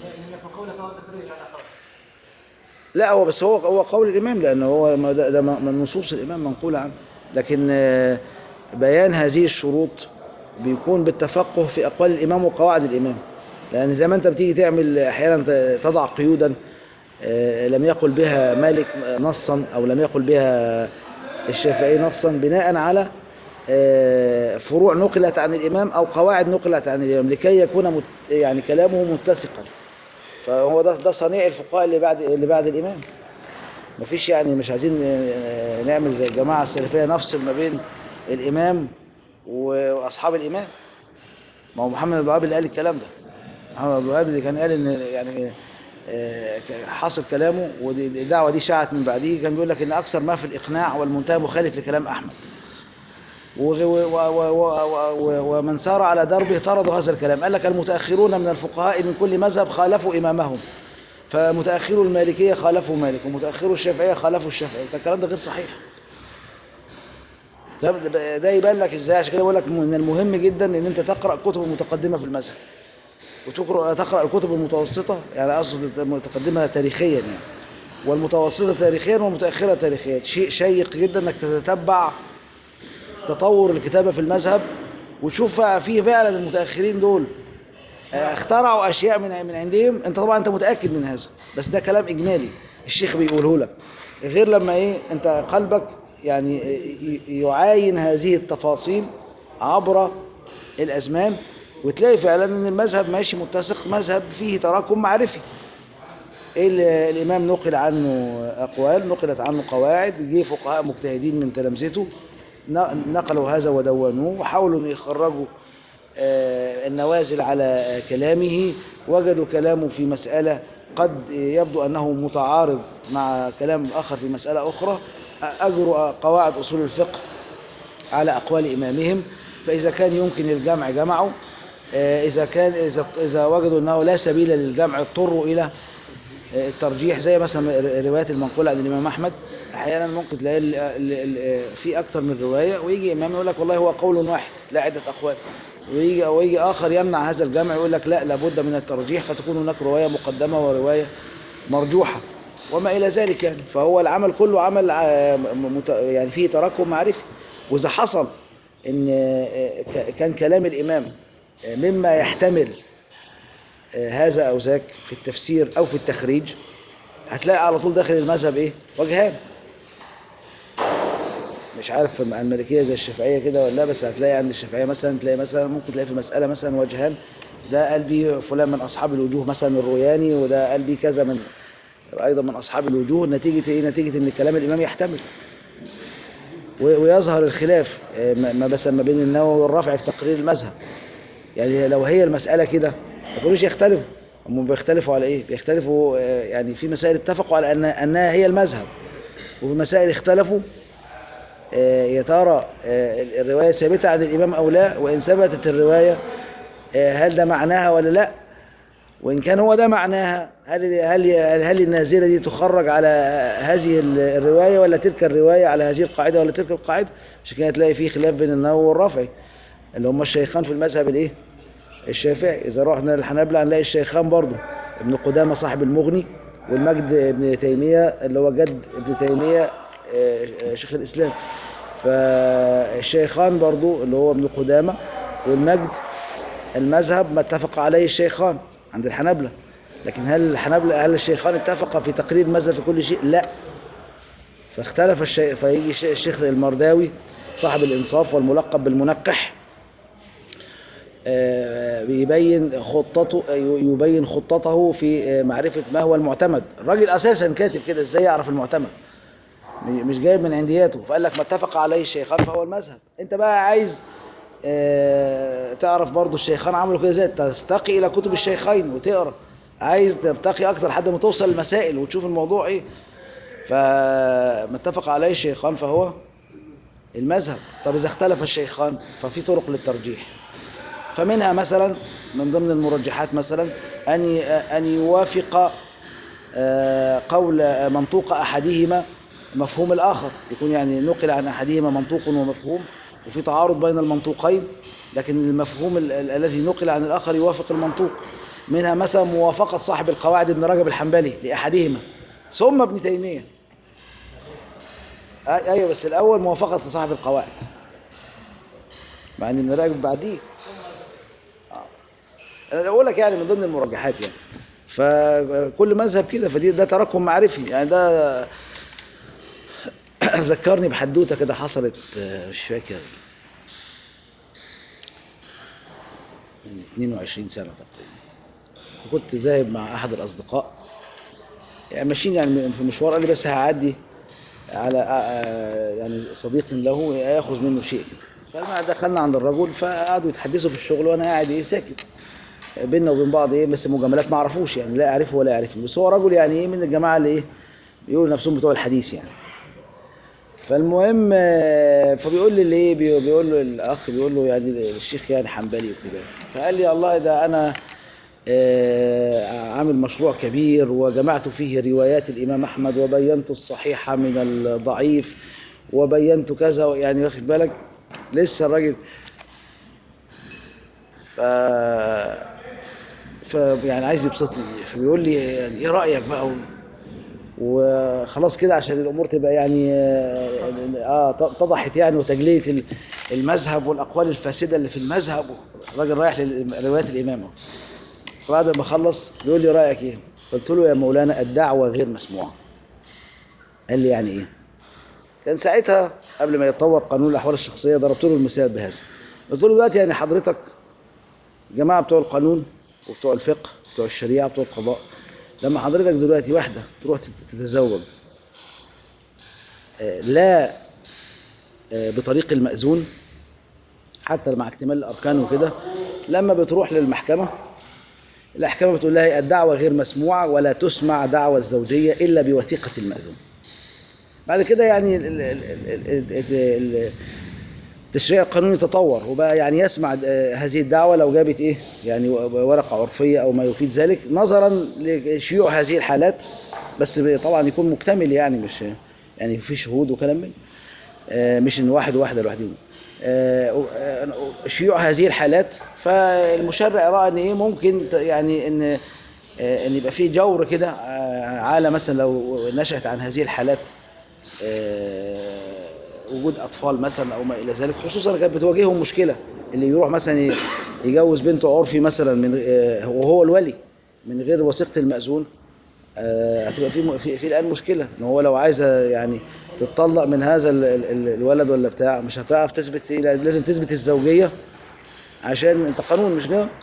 لا هو بس هو هو قول الإمام لأنه هو ما ده, ده من نصوص الإمام منقولة عنه لكن آه، بيان هذه الشروط بيكون بالتفقه في أقوال الإمام وقواعد الإمام لأن زي ما أنت بتيجي تعمل أحيانا ت- تضع قيودا آه، لم يقل بها مالك نصا أو لم يقل بها الشافعي نصا بناء على آه، فروع نقلت عن الإمام أو قواعد نقلت عن الإمام لكي يكون مت يعني كلامه متسقا فهو ده ده صنيع الفقهاء اللي بعد اللي بعد الامام مفيش يعني مش عايزين آه، نعمل زي الجماعه السلفيه نفصل ما بين الامام و- واصحاب الامام ما هو محمد بن الوهاب اللي قال الكلام ده محمد بن الوهاب اللي كان قال ان يعني آه، ك- حاصل كلامه ودي الدعوه دي شاعت من بعديه كان بيقول لك ان اكثر ما في الاقناع والمنتهى مخالف لكلام احمد وغ- و- و- و- و- و- ومن سار على دربه طردوا هذا الكلام قال لك المتأخرون من الفقهاء من كل مذهب خالفوا إمامهم فمتأخرو المالكية خالفوا مالك ومتأخرو الشافعية خالفوا الشافعي ده الكلام ده غير صحيح ده ده يبان لك ازاي عشان كده بقول لك من المهم جدا ان انت تقرا كتب المتقدمه في المذهب وتقرا تقرا الكتب المتوسطه يعني اقصد المتقدمه تاريخيا يعني والمتوسطه تاريخيا والمتاخره تاريخيا شيء شيق جدا انك تتتبع تطور الكتابة في المذهب وتشوف بقى فيه فعلا المتأخرين دول آه، اخترعوا أشياء من من عندهم أنت طبعا أنت متأكد من هذا بس ده كلام إجمالي الشيخ بيقوله لك غير لما إيه أنت قلبك يعني ي- يعاين هذه التفاصيل عبر الأزمان وتلاقي فعلا أن المذهب ماشي متسق مذهب فيه تراكم معرفي ال- الإمام نقل عنه أقوال نقلت عنه قواعد جه فقهاء مجتهدين من تلامذته ن- نقلوا هذا ودونوه وحاولوا أن يخرجوا آه، النوازل على آه، كلامه وجدوا كلامه في مسألة قد يبدو أنه متعارض مع كلام آخر في مسألة أخرى أجروا قواعد أصول الفقه على أقوال إمامهم فإذا كان يمكن الجمع جمعوا آه، إذا كان إذا إذا وجدوا أنه لا سبيل للجمع اضطروا إلى آه، الترجيح زي مثلا الروايات المنقولة عن الإمام أحمد أحيانا ممكن تلاقي ال- ال- ال- في أكثر من رواية ويجي إمام يقول لك والله هو قول واحد لا عدة أقوال ويجي أو يجي آخر يمنع هذا الجمع يقول لك لا لابد من الترجيح فتكون هناك رواية مقدمة ورواية مرجوحة وما إلى ذلك يعني فهو العمل كله عمل آه، م- مت- يعني فيه تراكم معرفي وإذا حصل إن آه، ك- كان كلام الإمام آه، مما يحتمل آه، هذا أو ذاك في التفسير أو في التخريج هتلاقي على طول داخل المذهب إيه وجهان مش عارف مع المالكية زي الشافعية كده ولا لا بس هتلاقي عند الشافعية مثلا تلاقي مثلا ممكن تلاقي في مسألة مثلا وجهان ده قال بيه فلان من أصحاب الوجوه مثلا الروياني وده قال بيه كذا من أيضا من أصحاب الوجوه نتيجة إيه نتيجة إن كلام الإمام يحتمل و- ويظهر الخلاف آه، ما ما بس ما بين النووي والرافعي في تقرير المذهب يعني لو هي المسألة كده ما يقولوش يختلفوا هم بيختلفوا على ايه بيختلفوا آه، يعني في مسائل اتفقوا على أن انها هي المذهب وفي مسائل اختلفوا آه، يا ترى آه، الرواية ثابتة عن الإمام أو لا وإن ثبتت الرواية آه، هل ده معناها ولا لا وإن كان هو ده معناها هل هل هل النازلة دي تخرج على هذه الرواية ولا تلك الرواية على هذه القاعدة ولا تلك القاعدة عشان كده تلاقي فيه خلاف بين النووي والرافعي اللي هم الشيخان في المذهب الايه الشافعي إذا رحنا للحنابلة هنلاقي الشيخان برضو ابن قدامة صاحب المغني والمجد ابن تيمية اللي هو جد ابن تيمية آه، آه، شيخ الإسلام فالشيخان برضو اللي هو ابن قدامة والمجد المذهب ما اتفق عليه الشيخان عند الحنابلة لكن هل الحنابلة هل الشيخان اتفقا في تقرير المذهب في كل شيء لا فاختلف الشيء فيجي الش- الشيخ المرداوي صاحب الإنصاف والملقب بالمنقح آه، بيبين خطته يبين خطته في آه، معرفة ما هو المعتمد الراجل أساسا كاتب كده ازاي يعرف المعتمد م- مش جايب من عندياته فقال لك ما اتفق عليه الشيخان فهو المذهب انت بقى عايز آه، تعرف برضو الشيخان عملوا كده ازاي ترتقي الى كتب الشيخين وتقرا عايز ترتقي اكتر لحد ما توصل المسائل وتشوف الموضوع ايه فما اتفق عليه الشيخان فهو المذهب طب اذا اختلف الشيخان ففي طرق للترجيح فمنها مثلا من ضمن المرجحات مثلا أن ي- أن يوافق آه، قول منطوق أحدهما مفهوم الآخر يكون يعني نقل عن أحدهما منطوق ومفهوم وفي تعارض بين المنطوقين لكن المفهوم ال- ال- الذي نقل عن الآخر يوافق المنطوق منها مثلا موافقة صاحب القواعد ابن رجب الحنبلي لأحدهما ثم ابن تيمية أي- أيوة بس الأول موافقة صاحب القواعد مع أن ابن رجب بعديه انا بقول لك يعني من ضمن المرجحات يعني فكل مذهب كده فدي ده تراكم معرفي يعني ده ذكرني بحدوته كده حصلت آه، مش فاكر من 22 سنه تقريبا كنت ذاهب مع احد الاصدقاء يعني ماشيين يعني في مشوار قال لي بس هعدي على آه، يعني صديق له ياخذ منه شيء كده فما دخلنا عند الرجل فقعدوا يتحدثوا في الشغل وانا قاعد ايه ساكت بيننا وبين بعض ايه بس مجاملات ما اعرفوش يعني لا اعرفه ولا يعرفني بس هو رجل يعني ايه من الجماعه اللي ايه بيقولوا نفسهم بتوع الحديث يعني فالمهم آه، فبيقول لي ليه بي- بيقول له الاخ بيقول له يعني الشيخ يعني حنبلي وكده فقال لي الله ده انا آه، عامل مشروع كبير وجمعت فيه روايات الامام احمد وبينت الصحيح من الضعيف وبينت كذا يعني واخد بالك لسه الراجل ف ف يعني عايز يبسطني فبيقول لي يعني ايه رايك بقى و- وخلاص كده عشان الامور تبقى يعني اه آه، اتضحت يعني وتجليه ال- المذهب والاقوال الفاسده اللي في المذهب الراجل رايح لروايات الامام أهو. فبعد ما خلص بيقول لي رايك ايه قلت له يا مولانا الدعوه غير مسموعه قال لي يعني ايه كان ساعتها قبل ما يتطور قانون الاحوال الشخصيه ضربت له المثال بهذا قلت له دلوقتي يعني حضرتك جماعة بتوع القانون وبتوع الفقه بتوع الشريعة بتوع القضاء لما حضرتك دلوقتي واحدة تروح تت- تتزوج آه، لا آه، بطريق المأذون حتى مع اكتمال الأركان وكده لما بتروح للمحكمة الأحكام بتقول لها الدعوة غير مسموعة ولا تسمع دعوة الزوجية إلا بوثيقة المأذون بعد كده يعني ال- ال- ال- ال- ال- ال- التشريع القانوني تطور وبقى يعني يسمع آه، هذه الدعوة لو جابت ايه يعني ورقة عرفية او ما يفيد ذلك نظرا لشيوع هذه الحالات بس طبعا يكون مكتمل يعني مش يعني في شهود وكلام من آه، مش ان واحد وواحدة لوحدهم آه، آه، شيوع هذه الحالات فالمشرع رأى ان ايه ممكن ت- يعني ان آه، ان يبقى في جور كده آه، عالة مثلا لو نشأت عن هذه الحالات آه، وجود اطفال مثلا او ما الى ذلك خصوصا كانت بتواجههم مشكله اللي يروح مثلا ي- يجوز بنته عرفي مثلا من آه، وهو الولي من غير وثيقة المأذون آه، هتبقى في في, في الآن مشكلة ان هو لو عايزة يعني تتطلق من هذا ال- ال- الولد ولا بتاع مش هتعرف تثبت إيه، لازم تثبت الزوجية عشان انت قانون مش كده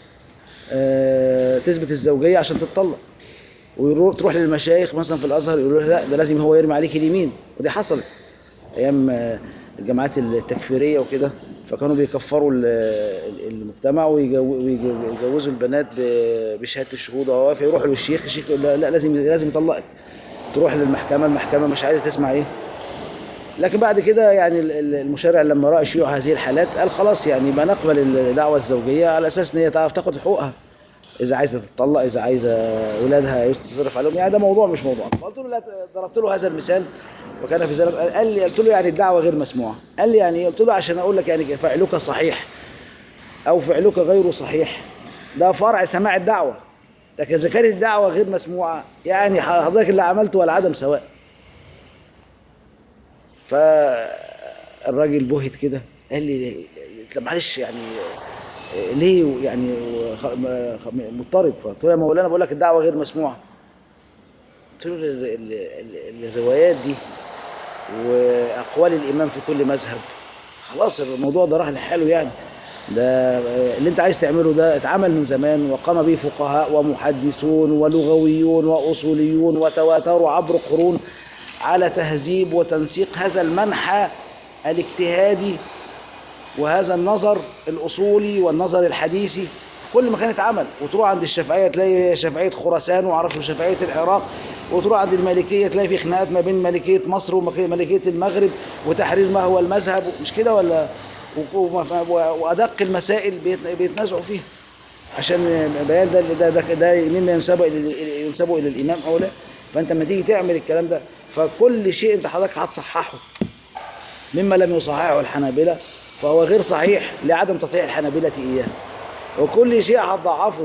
آه، تثبت الزوجية عشان تتطلق ويروح تروح للمشايخ مثلا في الازهر يقولوا لها لا ده لازم هو يرمي عليك اليمين ودي حصلت ايام آه، الجماعات التكفيريه وكده فكانوا بيكفروا ال- ال- المجتمع ويجو- ويجوزوا البنات ب- بشهاده الشهود وهو فيروحوا للشيخ الشيخ يقول لها لا لازم لازم يطلقك تروح للمحكمه المحكمه مش عايزه تسمع ايه لكن بعد كده يعني ال- ال- المشرع لما راى شيوع هذه الحالات قال خلاص يعني ما نقبل الدعوه الزوجيه على اساس ان هي تعرف تاخد حقوقها اذا عايزه تطلق اذا عايزه اولادها يصرف عليهم يعني ده موضوع مش موضوع قلت له لا ضربت له هذا المثال وكان في ذلك قال لي قلت له يعني الدعوه غير مسموعه قال لي يعني إيه؟ قلت له عشان اقول لك يعني فعلك صحيح او فعلك غير صحيح ده فرع سماع الدعوه لكن اذا كانت الدعوه غير مسموعه يعني حضرتك اللي عملته والعدم سواء فالراجل بهت كده قال لي طب معلش يعني ليه يعني خ- م- خ- مضطرب فقلت له يا مولانا بقول لك الدعوه غير مسموعه قلت له ال- ال- ال- الروايات دي واقوال الامام في كل مذهب خلاص الموضوع ده راح لحاله يعني ده اللي انت عايز تعمله ده اتعمل من زمان وقام به فقهاء ومحدثون ولغويون واصوليون وتواتروا عبر قرون على تهذيب وتنسيق هذا المنحى الاجتهادي وهذا النظر الأصولي والنظر الحديثي كل ما كان اتعمل وتروح عند الشافعية تلاقي شافعية خراسان وعرفوا شافعية العراق وتروح عند المالكية تلاقي في خناقات ما بين مالكية مصر ومالكية المغرب وتحرير ما هو المذهب مش كده ولا و- و- وأدق المسائل بيت- بيتنازعوا فيها عشان بيان ده ده ده, ده مما ينسب الى ينسب الى الامام او لا فانت لما تيجي تعمل الكلام ده فكل شيء انت حضرتك هتصححه مما لم يصححه الحنابلة فهو غير صحيح لعدم تصحيح الحنابلة إياه وكل شيء هتضعفه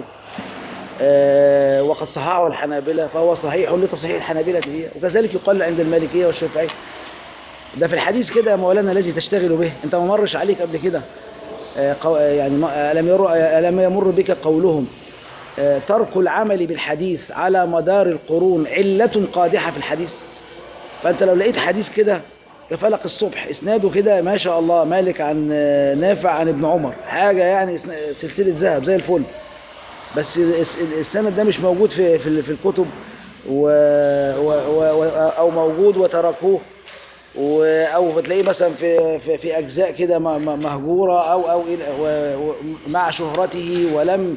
آه، وقد صححه الحنابلة فهو صحيح لتصحيح الحنابلة إياه وكذلك يقال عند المالكية والشافعية ده في الحديث كده يا مولانا الذي تشتغل به انت ما مرش عليك قبل كده آه، قو- آه، يعني ما- ألم ير آه، ألم يمر بك قولهم آه، ترك العمل بالحديث على مدار القرون علة قادحة في الحديث فانت لو لقيت حديث كده كفلق الصبح اسناده كده ما شاء الله مالك عن آه، نافع عن ابن عمر حاجة يعني اسنا- سلسلة ذهب زي الفل بس الس- السند ده مش موجود في في في الكتب و و و او موجود وتركوه و او بتلاقيه مثلا في في, في اجزاء كده م- م- مهجوره او او إلى- و- و- مع شهرته ولم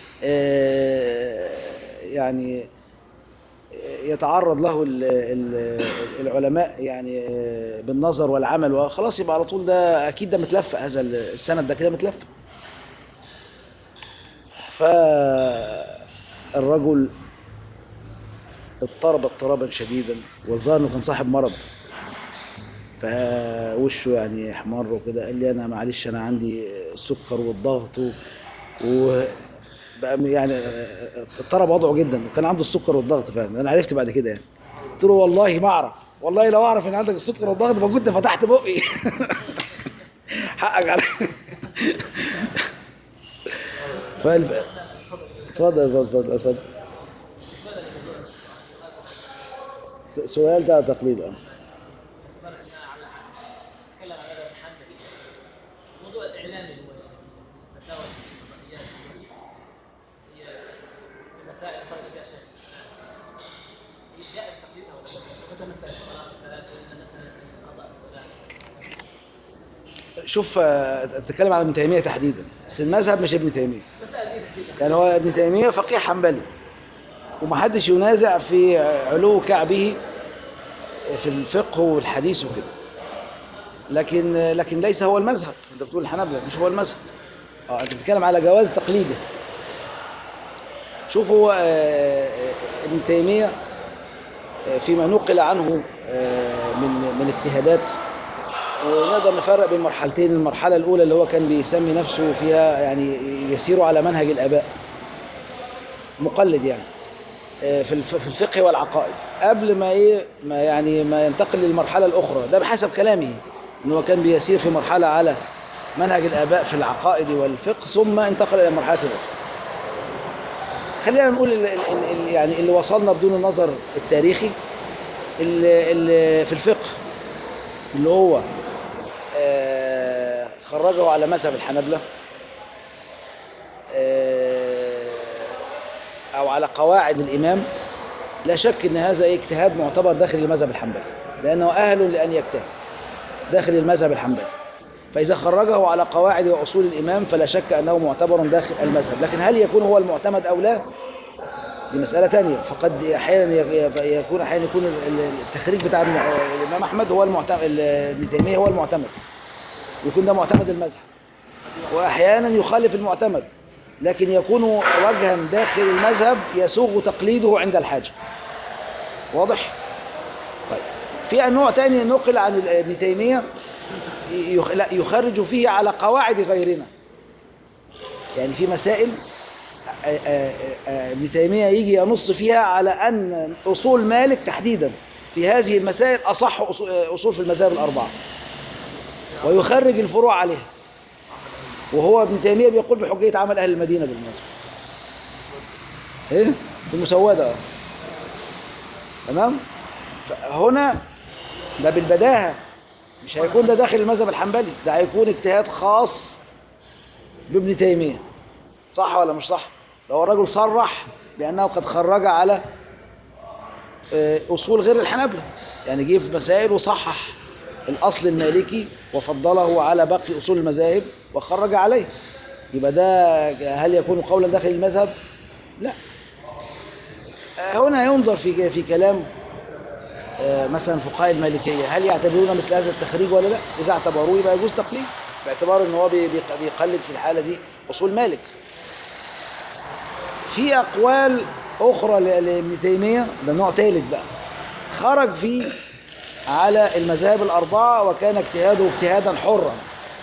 آه، يعني يتعرض له ال- ال- العلماء يعني آه، بالنظر والعمل وخلاص يبقى على طول ده اكيد ده متلفق هذا السند ده كده متلفق فالرجل اضطرب اضطرابا شديدا والظاهر انه كان صاحب مرض فوشه يعني احمر وكده قال لي انا معلش انا عندي السكر والضغط و... و... بقى يعني اضطرب وضعه جدا وكان عنده السكر والضغط فعلا انا عرفت بعد كده يعني قلت له والله ما اعرف والله لو اعرف ان عندك السكر والضغط ما كنت فتحت بقي حقك على فالب... اتفضل اتفضل اتفضل س- سؤال ده تقليد اه تكلم عن هذا الحنبلي موضوع الاعلام والفتاوى الفضائيات هي مسائل فرق فيها شيء جاء تقليدها ولا لا؟ مثلا مسألة الصلاة الثلاث ولا مسألة قضاء الصلاة شوف آه، تتكلم على ابن تيمية تحديدا بس المذهب مش ابن تيمية مسألة دي تحديدا يعني هو ابن تيمية فقيه حنبلي ومحدش ينازع في علو كعبه في الفقه والحديث وكده لكن لكن ليس هو المذهب انت بتقول الحنابلة مش هو المذهب اه انت بتتكلم على جواز تقليده شوف هو آه، ابن تيمية آه، فيما نقل عنه آه، من من اجتهادات ونقدر نفرق بين مرحلتين المرحلة الأولى اللي هو كان بيسمي نفسه فيها يعني يسير على منهج الآباء مقلد يعني آه، في الف- في الفقه والعقائد قبل ما ايه ما يعني ما ينتقل للمرحلة الأخرى ده بحسب كلامه ان هو كان بيسير في مرحلة على منهج الآباء في العقائد والفقه ثم انتقل إلى مرحلة أخرى خلينا نقول ال- ال- ال- يعني اللي وصلنا بدون النظر التاريخي اللي اللي في الفقه اللي هو آه، خرجه على مذهب الحنبلة آه، أو على قواعد الإمام لا شك أن هذا إيه اجتهاد معتبر داخل المذهب الحنبلي لأنه أهل لأن يجتهد داخل المذهب الحنبلي فإذا خرجه على قواعد وأصول الإمام فلا شك أنه معتبر داخل المذهب لكن هل يكون هو المعتمد أو لا دي مسألة تانية فقد أحيانا ي- يكون أحيانا يكون ال- التخريج بتاع ابن- الإمام أحمد هو المعتمد ابن تيمية هو المعتمد يكون ده معتمد المذهب وأحيانا يخالف المعتمد لكن يكون وجها داخل المذهب يسوغ تقليده عند الحاجة واضح؟ طيب في نوع تاني نقل عن ال- ابن تيمية يخ- لا، يخرج فيه على قواعد غيرنا يعني في مسائل آه، آه، آه، ابن تيمية يجي ينص فيها على أن أصول مالك تحديدا في هذه المسائل أصح أصو- آه، أصول في المذاهب الأربعة ويخرج الفروع عليها وهو ابن تيمية بيقول بحجية عمل أهل المدينة بالمناسبة إيه؟ المسودة آه. تمام؟ فهنا ده بالبداهة مش هيكون ده داخل المذهب الحنبلي ده هيكون اجتهاد خاص بابن تيمية صح ولا مش صح لو الرجل صرح بأنه قد خرج على آه، أصول غير الحنبلة يعني جه في مسائل وصحح الأصل المالكي وفضله على باقي أصول المذاهب وخرج عليه يبقى ده هل يكون قولا داخل المذهب لا آه، هنا ينظر في في كلام آه، مثلا فقهاء المالكية هل يعتبرون مثل هذا التخريج ولا لا إذا اعتبروه يبقى يجوز تقليد باعتبار ان هو بي- بي- بيقلد في الحالة دي أصول مالك في أقوال أخرى ل- لابن تيمية ده نوع ثالث بقى خرج فيه على المذاهب الأربعة وكان اجتهاده اجتهادا حرا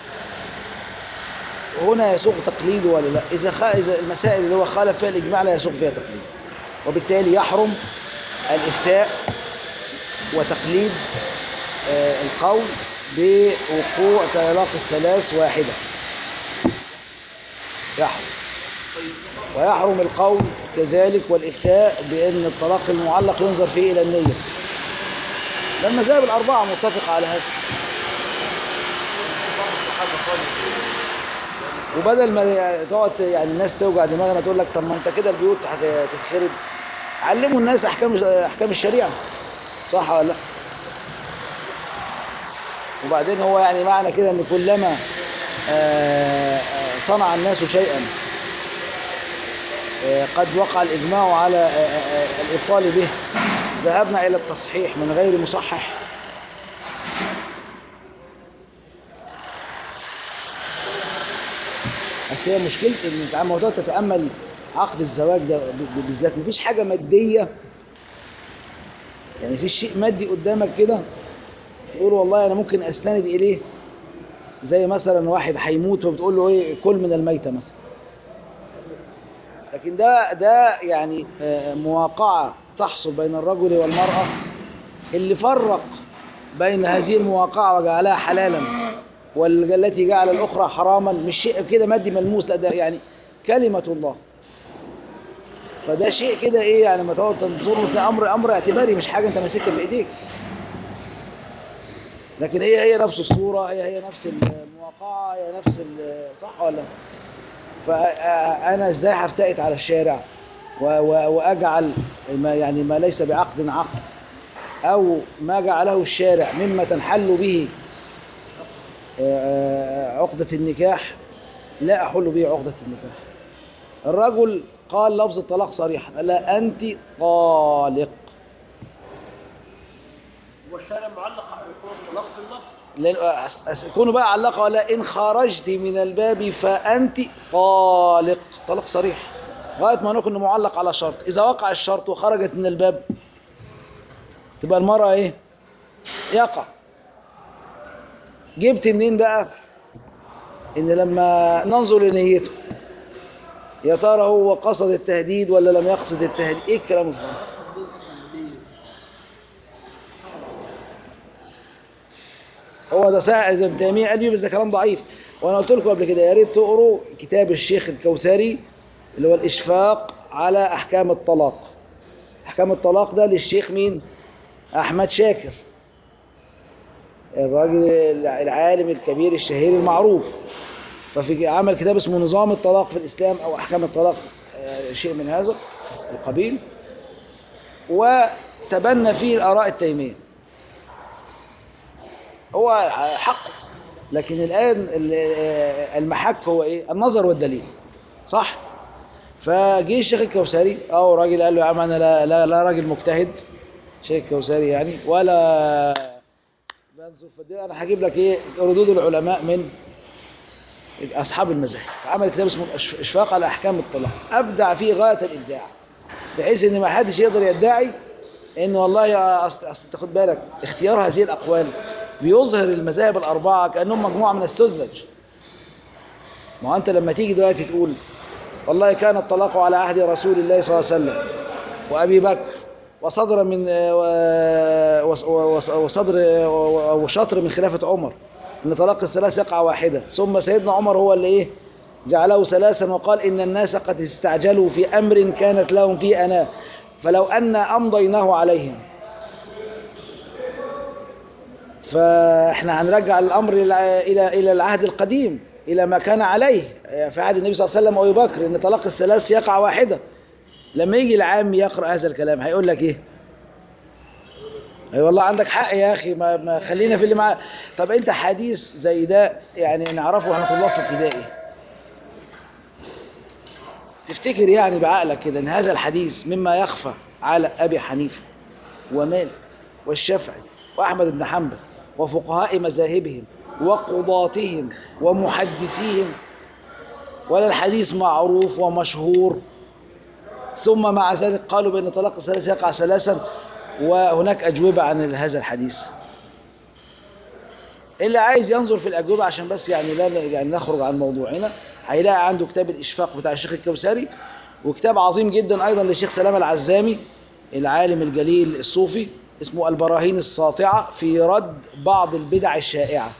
هنا يسوق تقليده ولا لا إذا, خ... إذا المسائل اللي هو خالف فيها الإجماع لا يسوق فيها تقليد وبالتالي يحرم الإفتاء وتقليد آه، القول بوقوع طلاق الثلاث واحدة يحرم ويحرم القول كذلك والإفتاء بأن الطلاق المعلق ينظر فيه إلى النية ده المذاهب الأربعة متفقة على هذا وبدل ما تقعد يعني الناس توجع دماغنا تقول لك طب ما انت كده البيوت هتتخرب علموا الناس احكام احكام الشريعه صح ولا لا وبعدين هو يعني معنى كده ان كلما آه، آه، صنع الناس شيئا آه، قد وقع الاجماع على آه، آه، آه، الابطال به ذهبنا الى التصحيح من غير مصحح بس هي مشكلة ان انت عم موضوع تتأمل عقد الزواج ده ب- بالذات مفيش حاجة مادية يعني مفيش شيء مادي قدامك كده تقول والله انا ممكن استند اليه زي مثلا واحد هيموت وبتقول له ايه كل من الميتة مثلا لكن ده ده يعني آه، مواقعة تحصل بين الرجل والمرأة اللي فرق بين هذه المواقعة وجعلها حلالا والتي جعل الأخرى حراما مش شيء كده مادي ملموس لا ده يعني كلمة الله فده شيء كده ايه يعني ما تقعد تنظره ده امر امر اعتباري مش حاجه انت ماسكها في ايديك لكن هي هي نفس الصوره هي هي نفس المواقعه هي نفس ال- صح ولا فانا ازاي هفتئت على الشارع و- و- واجعل ما يعني ما ليس بعقد عقد او ما جعله الشارع مما تنحل به آه، عقدة النكاح لا أحل به عقدة النكاح الرجل قال لفظ الطلاق صريحا قال لها أنت طالق والشارع معلق على الطلاق في اللفظ لأن أس- كونوا بقى علقوا على إن خرجت من الباب فأنت طالق طلاق صريح لغاية ما نقول إنه معلق على شرط إذا وقع الشرط وخرجت من الباب تبقى المرأة إيه؟ يقع جبت منين بقى؟ إن لما ننظر لنيته يا ترى هو قصد التهديد ولا لم يقصد التهديد؟ إيه الكلام الفاضي؟ هو ده ساعد ابن تيمية قال لي بس ده كلام ضعيف وانا قلت لكم قبل كده يا ريت تقروا كتاب الشيخ الكوثري اللي هو الاشفاق على احكام الطلاق احكام الطلاق ده للشيخ مين احمد شاكر الراجل العالم الكبير الشهير المعروف ففي عمل كتاب اسمه نظام الطلاق في الاسلام او احكام الطلاق آه، شيء من هذا القبيل وتبنى فيه الاراء التيميه هو حق لكن الآن ال- المحك هو إيه النظر والدليل صح فجه الشيخ الكوثري اه راجل قال له يا عم انا لا لا, لا راجل مجتهد شيخ الكوثري يعني ولا بنصف فدي انا هجيب لك ايه ردود العلماء من اصحاب المذاهب عمل كتاب اسمه الإش- اشفاق على احكام الطلاق ابدع فيه غايه الابداع بحيث ان ما حدش يقدر يدعي ان والله يا اصل اصل تاخد بالك اختيار هذه الاقوال بيظهر المذاهب الاربعه كانهم مجموعه من السذج ما هو انت لما تيجي دلوقتي تقول والله كان الطلاق على عهد رسول الله صلى الله عليه وسلم وابي بكر وصدر من و- وص- وص- وصدر وشطر من خلافه عمر ان طلاق الثلاث يقع واحده ثم سيدنا عمر هو اللي ايه جعله ثلاثا وقال ان الناس قد استعجلوا في امر كانت لهم فيه انا فلو ان امضيناه عليهم فاحنا هنرجع الامر الى الى الى العهد القديم الى ما كان عليه في عهد النبي صلى الله عليه وسلم وابي بكر ان طلاق الثلاث يقع واحده لما يجي العام يقرا هذا الكلام هيقول لك ايه اي والله عندك حق يا اخي ما, ما خلينا في اللي معاه طب انت حديث زي ده يعني نعرفه احنا طلاب في ابتدائي تفتكر يعني بعقلك كده ان هذا الحديث مما يخفى على ابي حنيفه ومالك والشافعي واحمد بن حنبل وفقهاء مذاهبهم وقضاتهم ومحدثيهم ولا الحديث معروف ومشهور ثم مع ذلك قالوا بأن طلاق الثلاث يقع ثلاثا وهناك أجوبة عن هذا الحديث اللي عايز ينظر في الأجوبة عشان بس يعني لا يعني نخرج عن موضوعنا هيلاقي عنده كتاب الإشفاق بتاع الشيخ الكوثري وكتاب عظيم جدا أيضا للشيخ سلام العزامي العالم الجليل الصوفي اسمه البراهين الساطعة في رد بعض البدع الشائعة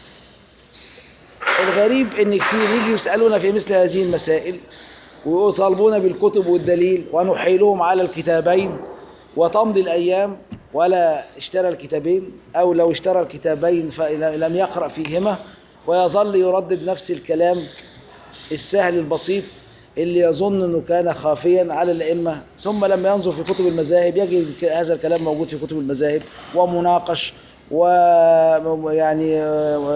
الغريب ان كتير يجي يسألونا في مثل هذه المسائل ويطالبون بالكتب والدليل ونحيلهم على الكتابين وتمضي الأيام ولا اشترى الكتابين أو لو اشترى الكتابين فلم يقرأ فيهما ويظل يردد نفس الكلام السهل البسيط اللي يظن أنه كان خافيا على الأئمة ثم لما ينظر في كتب المذاهب يجد هذا الكلام موجود في كتب المذاهب ومناقش ويعني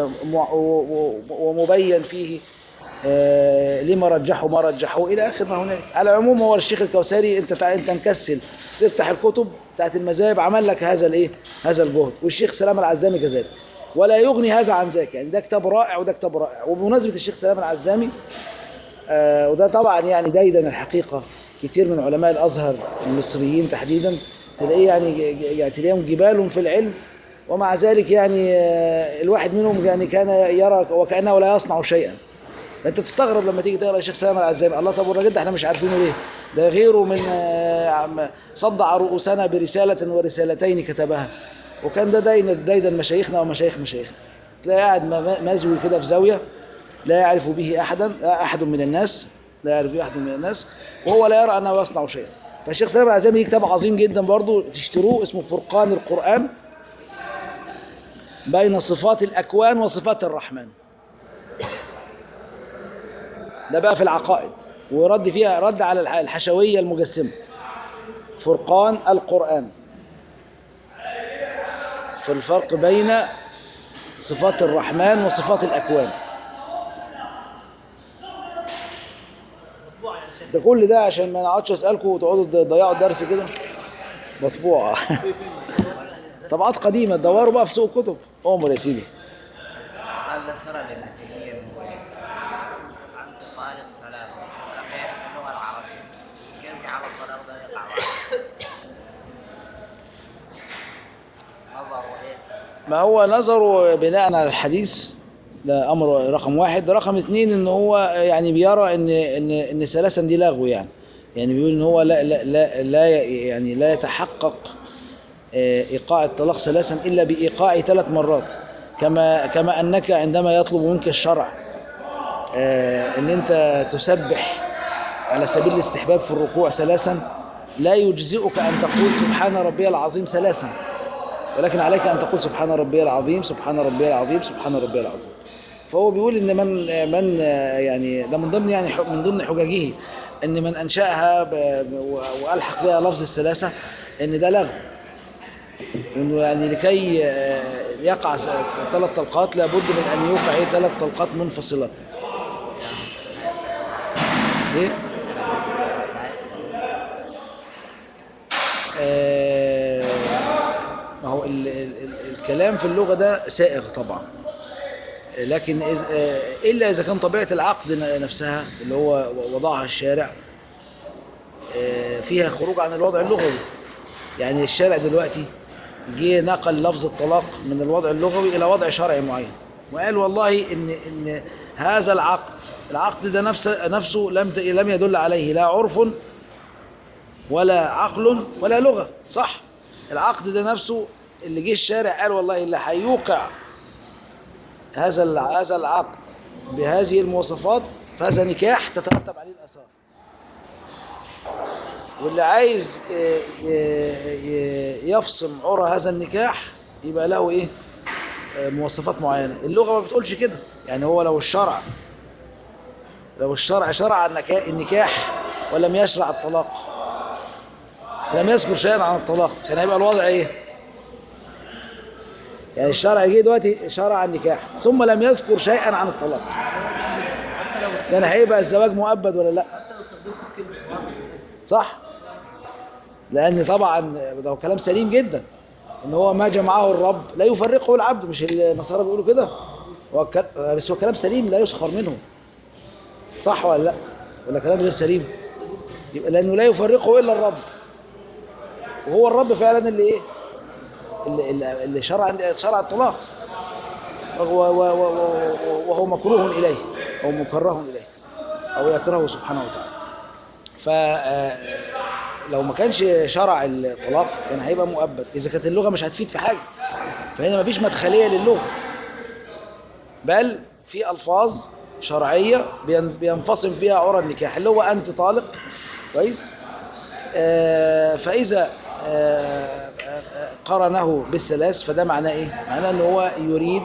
ومبين فيه آه، لما رجحوا ما رجحوا الى اخر ما هناك على العموم هو الشيخ الكوثري انت تع- انت مكسل تفتح الكتب بتاعت المذاهب عمل لك هذا الايه هذا الجهد والشيخ سلام العزامي كذلك ولا يغني هذا عن ذاك يعني ده كتاب رائع وده كتاب رائع وبمناسبه الشيخ سلام العزامي آه، وده طبعا يعني دايدا الحقيقه كتير من علماء الازهر المصريين تحديدا تلاقيه يعني يعني تلاقيهم جبال في العلم ومع ذلك يعني آه، الواحد منهم يعني كان يرى وكانه لا يصنع شيئا انت تستغرب لما تيجي تقرا الشيخ سلام العزامي الله طب والراجل ده احنا مش عارفينه ليه ده غيره من آه، عم- صدع رؤوسنا برساله ورسالتين كتبها وكان ده دايما دايدا مشايخنا ومشايخ مشايخنا تلاقي قاعد م- مزوي كده في زاويه لا يعرف به احدا احد من الناس لا يعرف به احد من الناس وهو لا يرى انه يصنع شيئا فالشيخ سلام العزامي ليه كتاب عظيم جدا برضو تشتروه اسمه فرقان القران بين صفات الاكوان وصفات الرحمن ده بقى في العقائد ورد فيها رد على الح- الحشوية المجسمة فرقان القرآن في الفرق بين صفات الرحمن وصفات الأكوان مطبوع يا شيخ ده كل ده عشان ما نقعدش أسألكم وتقعدوا تضيعوا الدرس كده مطبوعة طبعات قديمة تدوروا بقى في سوق الكتب أمر يا سيدي قال ذكر للمسلمين عن طالب السلام صحيح اللغة العربية يرجع على الطلاق ده يقع نظر ايه ما هو نظره بناء على الحديث ده امر رقم واحد رقم اتنين ان هو يعني بيرى ان ان ان ثلاثا دي لغو يعني يعني بيقول ان هو لا لا لا, لا يعني لا يتحقق آه، ايقاع الطلاق ثلاثا الا بايقاع ثلاث مرات كما كما انك عندما يطلب منك الشرع آه، ان انت تسبح على سبيل الاستحباب في الركوع ثلاثا لا يجزئك ان تقول سبحان ربي العظيم ثلاثا ولكن عليك ان تقول سبحان ربي العظيم سبحان ربي العظيم سبحان ربي العظيم فهو بيقول ان من من يعني ده من ضمن يعني ح- من ضمن حججه ان من انشاها ب- ب- والحق بها لفظ الثلاثه ان ده لغو انه يعني لكي آه، يقع س- ثلاث طلقات لابد من ان يوقع إيه ثلاث طلقات منفصلات ايه آه، ما هو ال ال ال الكلام في اللغة ده سائغ طبعا لكن إذ آه، إلا إذا كان طبيعة العقد ن- نفسها اللي هو وضعها الشارع آه، فيها خروج عن الوضع اللغوي يعني الشارع دلوقتي جه نقل لفظ الطلاق من الوضع اللغوي إلى وضع شرعي معين وقال والله إن إن هذا العقد العقد ده نفسه نفسه لم ت- لم يدل عليه لا عرف ولا عقل ولا لغة صح العقد ده نفسه اللي جه الشارع قال والله اللي هيوقع هذا الع- هذا العقد بهذه المواصفات فهذا نكاح تترتب عليه الآثار واللي عايز ي- ي- يفصم عرى هذا النكاح يبقى له ايه آه، مواصفات معينة اللغة ما بتقولش كده يعني هو لو الشرع لو الشرع شرع النكا- النكاح ولم يشرع الطلاق لم يذكر شيئا عن الطلاق كان هيبقى الوضع ايه يعني الشرع جه دلوقتي شرع النكاح ثم لم يذكر شيئا عن الطلاق كان هيبقى الزواج مؤبد ولا لا صح لان طبعا ده هو كلام سليم جدا ان هو ما جمعه الرب لا يفرقه العبد مش النصارى بيقولوا كده هو ك- بس هو كلام سليم لا يسخر منه صح ولا لا ولا كلام غير سليم يبقى لانه لا يفرقه الا الرب وهو الرب فعلا اللي ايه اللي, اللي- اللي شرع شرع الطلاق وهو, وهو, وهو- وهو مكروه اليه او مكره اليه او يكرهه سبحانه وتعالى ف آه، لو ما كانش شرع الطلاق كان هيبقى مؤبد اذا كانت اللغه مش هتفيد في حاجه فهنا مفيش مدخليه للغه بل في الفاظ شرعيه بين- بينفصل بها عرى النكاح اللي هو انت طالق كويس آه، فاذا آه، آه، قرنه بالثلاث فده معناه ايه معناه ان هو يريد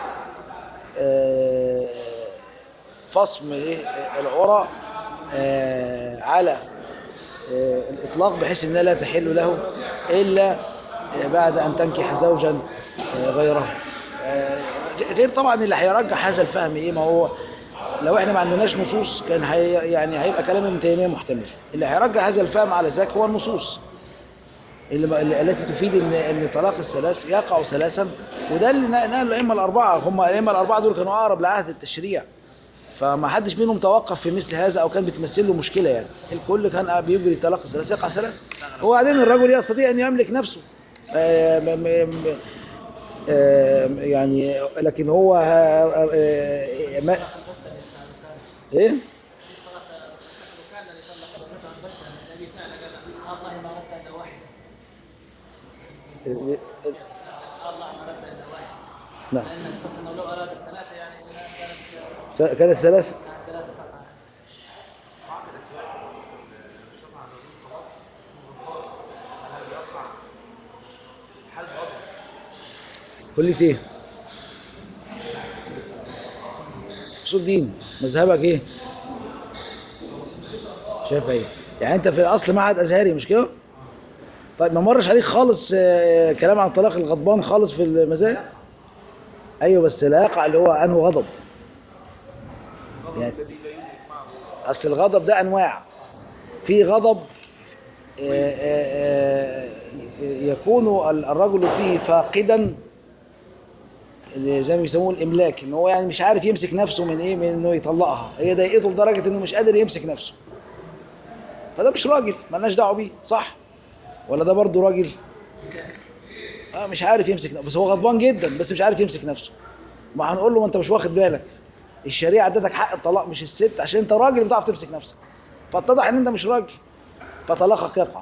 آه، فصم إيه؟ العرى آه، على آه، الإطلاق بحيث أنها لا تحل له إلا آه، بعد أن تنكح زوجا آه، غيره آه، غير طبعا اللي هيرجح هذا الفهم إيه ما هو لو احنا ما عندناش نصوص كان هي يعني هيبقى كلام ابن تيميه محتمل اللي هيرجح هذا الفهم على ذاك هو النصوص اللي اللي- التي تفيد ان ان طلاق الثلاث يقع ثلاثا وده اللي نقل الائمه الاربعه هم الائمه الاربعه دول كانوا اقرب لعهد التشريع فما حدش منهم توقف في مثل هذا او كان بتمثل له مشكله يعني الكل كان بيجري طلاق الثلاث يقع ثلاث وبعدين الرجل يستطيع ان يملك نفسه آه، م- م- م- آه، يعني لكن هو آه، آه، ما ايه لو كان الذي طلق زوجته عن بشر الذي سأل قال الله ما رد الا واحد الله ما رد الا واحد نعم لان الصف انه لو اراد الثلاثه يعني كانت كانت ثلاث ثلاثه تقع كلية ايه اصول دين مذهبك ايه شايف ايه يعني انت في الاصل معهد ازهري مش كده طيب ما مرش عليك خالص آه، كلام عن طلاق الغضبان خالص في المذاهب ايوه بس لا يقع اللي هو انه غضب يعني اصل الغضب ده انواع في غضب آه، آه، آه، يكون ال- الرجل فيه فاقدا اللي زي ما بيسموه الاملاك ان هو يعني مش عارف يمسك نفسه من ايه من انه يطلقها هي ضايقته لدرجه انه مش قادر يمسك نفسه فده مش راجل مالناش دعوه بيه صح ولا ده برضه راجل اه مش عارف يمسك نفسه بس هو غضبان جدا بس مش عارف يمسك نفسه ما هنقول له ما انت مش واخد بالك الشريعه ادتك حق الطلاق مش الست عشان انت راجل بتعرف تمسك نفسك فاتضح ان انت مش راجل فطلاقك يقع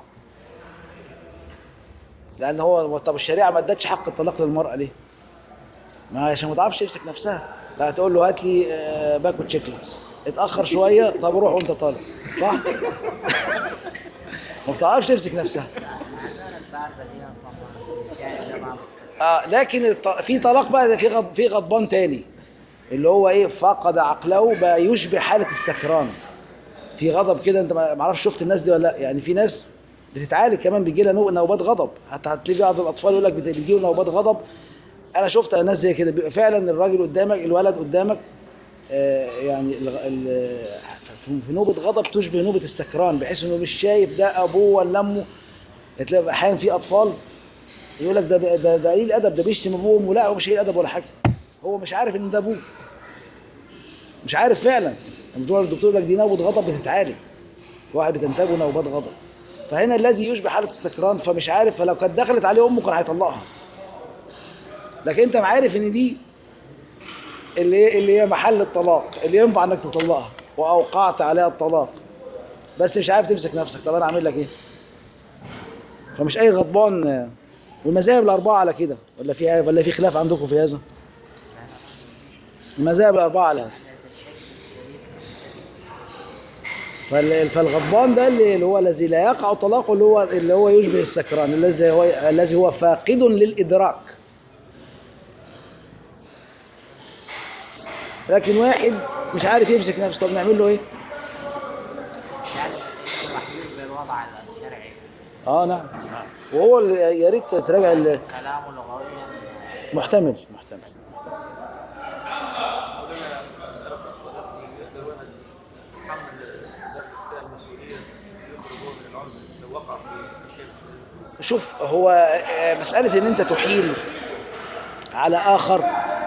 لان هو طب الشريعه ما ادتش حق الطلاق للمراه ليه ما عشان ما تعرفش تمسك نفسها هتقول له هات لي آه، باكو تشيكلز اتاخر شويه طب روح وانت طالع صح ما بتعرفش تمسك نفسها هذول البعض دي أصلاً جاي جماعة آه لكن الط- في طلاق بقى في غض في غضبان تاني اللي هو ايه فقد عقله بقى يشبه حاله السكران في غضب كده انت ما ما اعرفش شفت الناس دي ولا لا يعني في ناس بتتعالج كمان بيجي لها نو- نوبات غضب حتى هتلاقي بعض الاطفال يقول لك بت- بيجي له نوبات غضب انا شفت ناس زي كده بيبقى فعلا الراجل قدامك الولد قدامك آه، يعني ال- ال- في في نوبه غضب تشبه نوبه السكران بحيث انه مش شايف ده ابوه ولا امه تلاقي احيانا في اطفال يقول لك ده ده ده قليل ادب ده بيشتم ابوه وامه لا هو مش قليل ادب ولا حاجه هو مش عارف ان ده ابوه مش عارف فعلا الدكتور الدكتور يقول لك دي نوبه غضب بتتعالج واحد بتنتابه نوبات غضب فهنا الذي يشبه حاله السكران فمش عارف فلو كانت دخلت عليه امه كان هيطلقها لكن انت عارف ان دي اللي اللي هي محل الطلاق اللي ينفع انك تطلقها واوقعت عليها الطلاق بس مش عارف تمسك نفسك طب انا اعمل لك ايه فمش اي غضبان والمذاهب الاربعه على كده ولا في ولا في خلاف عندكم في هذا المذاهب الاربعه على هذا فال- فالغضبان ده اللي اللي هو الذي لا يقع طلاقه اللي هو اللي هو يشبه السكران الذي هو الذي هو فاقد للادراك لكن واحد مش عارف يمسك نفسه طب نعمل له ايه يعني محلول بالوضع الشرعي اه نعم وهو اللي يا ريت تراجع ال- كلامه لغويا محتمل محتمل ولنا مسألة أخرى يقدر واحد يتحمل درس المسؤولية يخرج هو من العرض لو وقع في شيء شوف هو آه، مسألة ان انت تحيل على اخر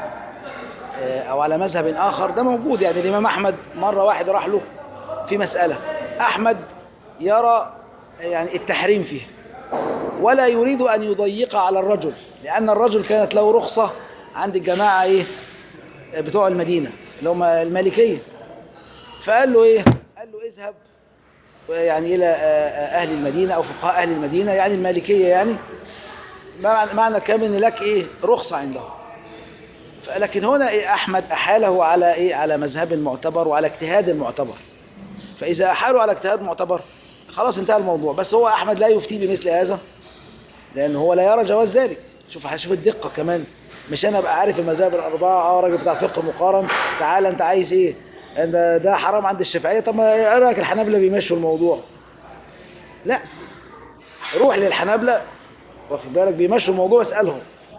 آه، او على مذهب اخر ده موجود يعني الامام احمد مرة واحد راح له في مسألة احمد يرى يعني التحريم فيه ولا يريد ان يضيق على الرجل لان الرجل كانت له رخصة عند الجماعة ايه آه، بتوع المدينة اللي هم المالكية فقال له ايه قال له اذهب يعني إلى آه، آه، أهل المدينة أو فقهاء أهل المدينة يعني المالكية يعني معنى معنى كام إن لك إيه رخصة عندهم لكن هنا إيه أحمد أحاله على إيه على مذهب معتبر وعلى اجتهاد معتبر فإذا أحالوا على اجتهاد معتبر خلاص انتهى الموضوع بس هو أحمد لا يفتي بمثل هذا لأنه هو لا يرى جواز ذلك شوف هشوف الدقة كمان مش أنا أبقى عارف المذاهب الأربعة أه راجل بتاع فقه مقارن تعال أنت عايز إيه ده ده حرام عند الشافعية طب ما إيه رأيك الحنابلة بيمشوا الموضوع لا روح للحنابلة واخد بالك بيمشوا الموضوع اسألهم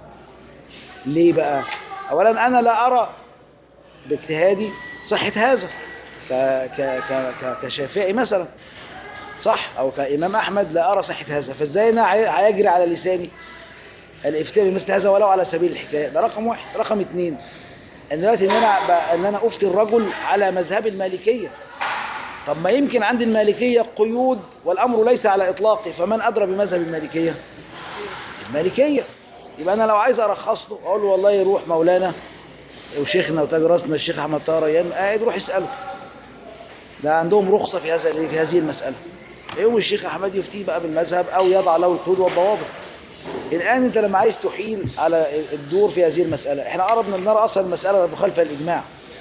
ليه بقى أولا أنا لا أرى باجتهادي صحة هذا ك ك ك ك كشافعي مثلا صح أو كإمام أحمد لا أرى صحة هذا فإزاي أنا هي- هيجري على لساني الإفتاء بمثل هذا ولو على سبيل الحكاية ده رقم واحد رقم اتنين ان دلوقتي ان انا ب- ان انا افتي الرجل على مذهب المالكيه طب ما يمكن عند المالكيه قيود والامر ليس على اطلاقه فمن ادرى بمذهب المالكيه المالكيه يبقى انا لو عايز ارخص له اقول له والله يروح مولانا وشيخنا وتاج راسنا الشيخ احمد طه ريان قاعد روح اساله ده عندهم رخصه في هذا في هذه المساله يوم الشيخ احمد يفتي بقى بالمذهب او يضع له القيود والضوابط الآن أنت لما عايز تحيل على الدور في هذه المسألة احنا قربنا نرى أصلا المسألة مخالفة للإجماع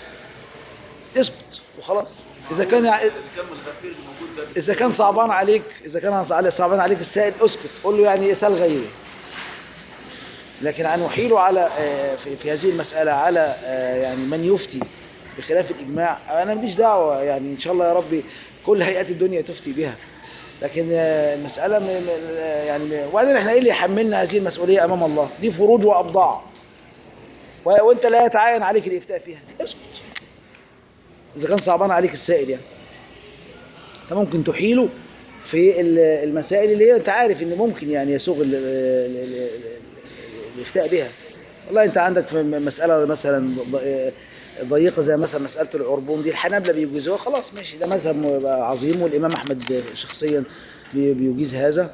اسكت وخلاص إذا كان يع- الكم الخفير اللي موجود ده إذا كان صعبان عليك إذا كان صعبان عليك السائل اسكت قول له يعني اسأل غيره لكن أن أحيله على آه، في, في هذه المسألة على آه، يعني من يفتي بخلاف الإجماع أنا ماليش دعوة يعني إن شاء الله يا ربي كل هيئات الدنيا تفتي بها لكن آه، المسألة م- م- يعني م- وبعدين احنا ايه اللي يحملنا هذه المسؤولية أمام الله دي فروج وأبضاع و- وانت لا يتعين عليك الإفتاء فيها اسكت إذا كان صعبان عليك السائل يعني انت ممكن تحيله في ال- المسائل اللي هي انت عارف ان ممكن يعني يسوغ ال- ال- ال- ال- الافتاء بها والله انت عندك في مسألة مثلا ض- ضيقة زي مثلا مسألة العربون دي الحنابلة بيجوزوها خلاص ماشي ده مذهب عظيم والإمام أحمد شخصيا بي- بيجيز هذا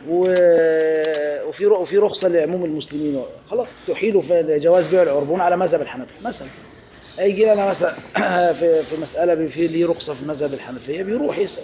و- وفي ر- وفي رخصة لعموم المسلمين خلاص تحيلوا في جواز بيع العربون على مذهب الحنابلة مثلا هيجي لنا مثلا في في مسألة بي- في ليه رخصة في مذهب الحنفية بيروح يسأل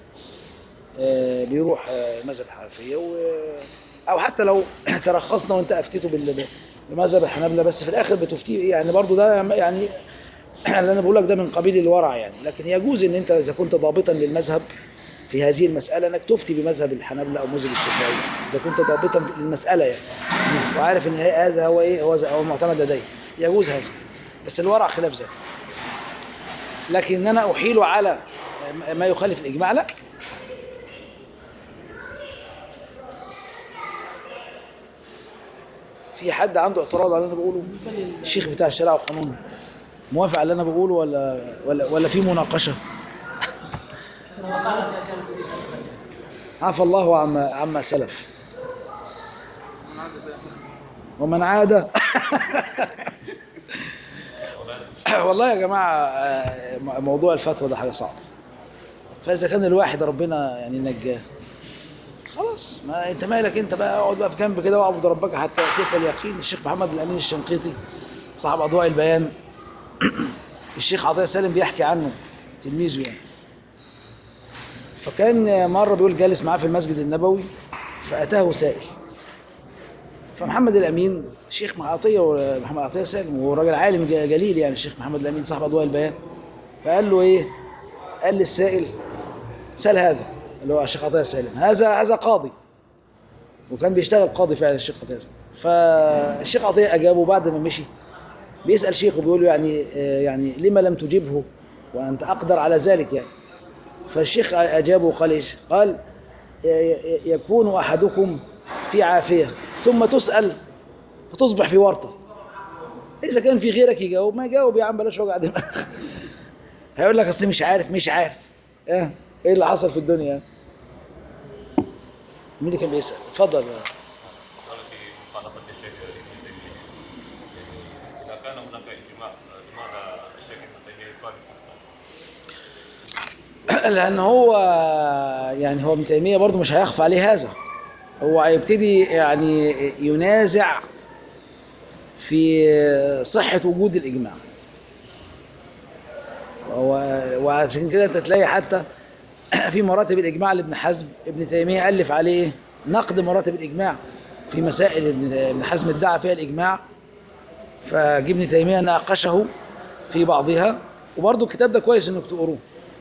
آه، بيروح آه، مذهب الحنفية و... أو حتى لو ترخصنا وأنت أفتيته بال- بمذهب الحنابلة بس في الآخر بتفتيه يعني برضو ده يعني اللي انا بقول لك ده من قبيل الورع يعني لكن يجوز ان انت اذا كنت ضابطا للمذهب في هذه المسألة انك تفتي بمذهب الحنابلة او مذهب الشافعي اذا كنت ضابطا للمسألة يعني وعارف ان هذا هو ايه هو هو المعتمد لديه يجوز هذا بس الورع خلاف ذلك لكن ان انا احيل على ما يخالف الاجماع لا في حد عنده اعتراض على اللي انا بقوله الشيخ بتاع الشريعه والقانون موافق على اللي انا بقوله ولا ولا ولا في مناقشه احنا وقعنا في اشياء كثيره عفى الله عما عما سلف ومن عاد والله يا جماعة آه، موضوع الفتوى ده حاجة صعبة فإذا كان الواحد ربنا يعني نجاه خلاص ما انت مالك انت بقى اقعد بقى في جنب كده واعبد ربك حتى يأتيك اليقين الشيخ محمد الأمين الشنقيطي صاحب أضواء البيان الشيخ عطية سالم بيحكي عنه تلميذه يعني فكان مرة بيقول جالس معاه في المسجد النبوي فأتاه سائل فمحمد الأمين الشيخ عطية ومحمد عطية سالم وهو راجل عالم ج- جليل يعني الشيخ محمد الأمين صاحب أضواء البيان فقال له إيه قال للسائل سأل هذا اللي هو الشيخ عطية سالم هذا هذا قاضي وكان بيشتغل قاضي فعلا الشيخ عطية سالم فالشيخ عطية أجابه بعد ما مشي بيسأل شيخه بيقول له يعني آه، يعني لما لم تجبه وأنت أقدر على ذلك يعني فالشيخ أجابه وقال إيش قال ي- ي- يكون أحدكم في عافية ثم تسأل فتصبح في ورطة إذا كان في غيرك يجاوب ما يجاوب يا عم بلاش وجع دماغ هيقول لك أصل مش عارف مش عارف إيه إيه اللي حصل في الدنيا مين اللي كان بيسأل اتفضل قال في مخالفة الشيخ ابن تيمية يعني إذا كان هناك إجماع لماذا الشيخ ابن تيمية يخالف أصلا؟ لأن هو يعني هو ابن تيمية برضه مش هيخفى عليه هذا هو هيبتدي يعني ينازع في صحة وجود الإجماع و- وعشان كده انت تلاقي حتى في مراتب الإجماع لابن حزم ابن تيمية ألف عليه إيه؟ نقد مراتب الإجماع في مسائل ابن ابن حزم ادعى فيها الإجماع فجه ابن تيمية ناقشه في بعضها وبرضه الكتاب ده كويس انك تقروه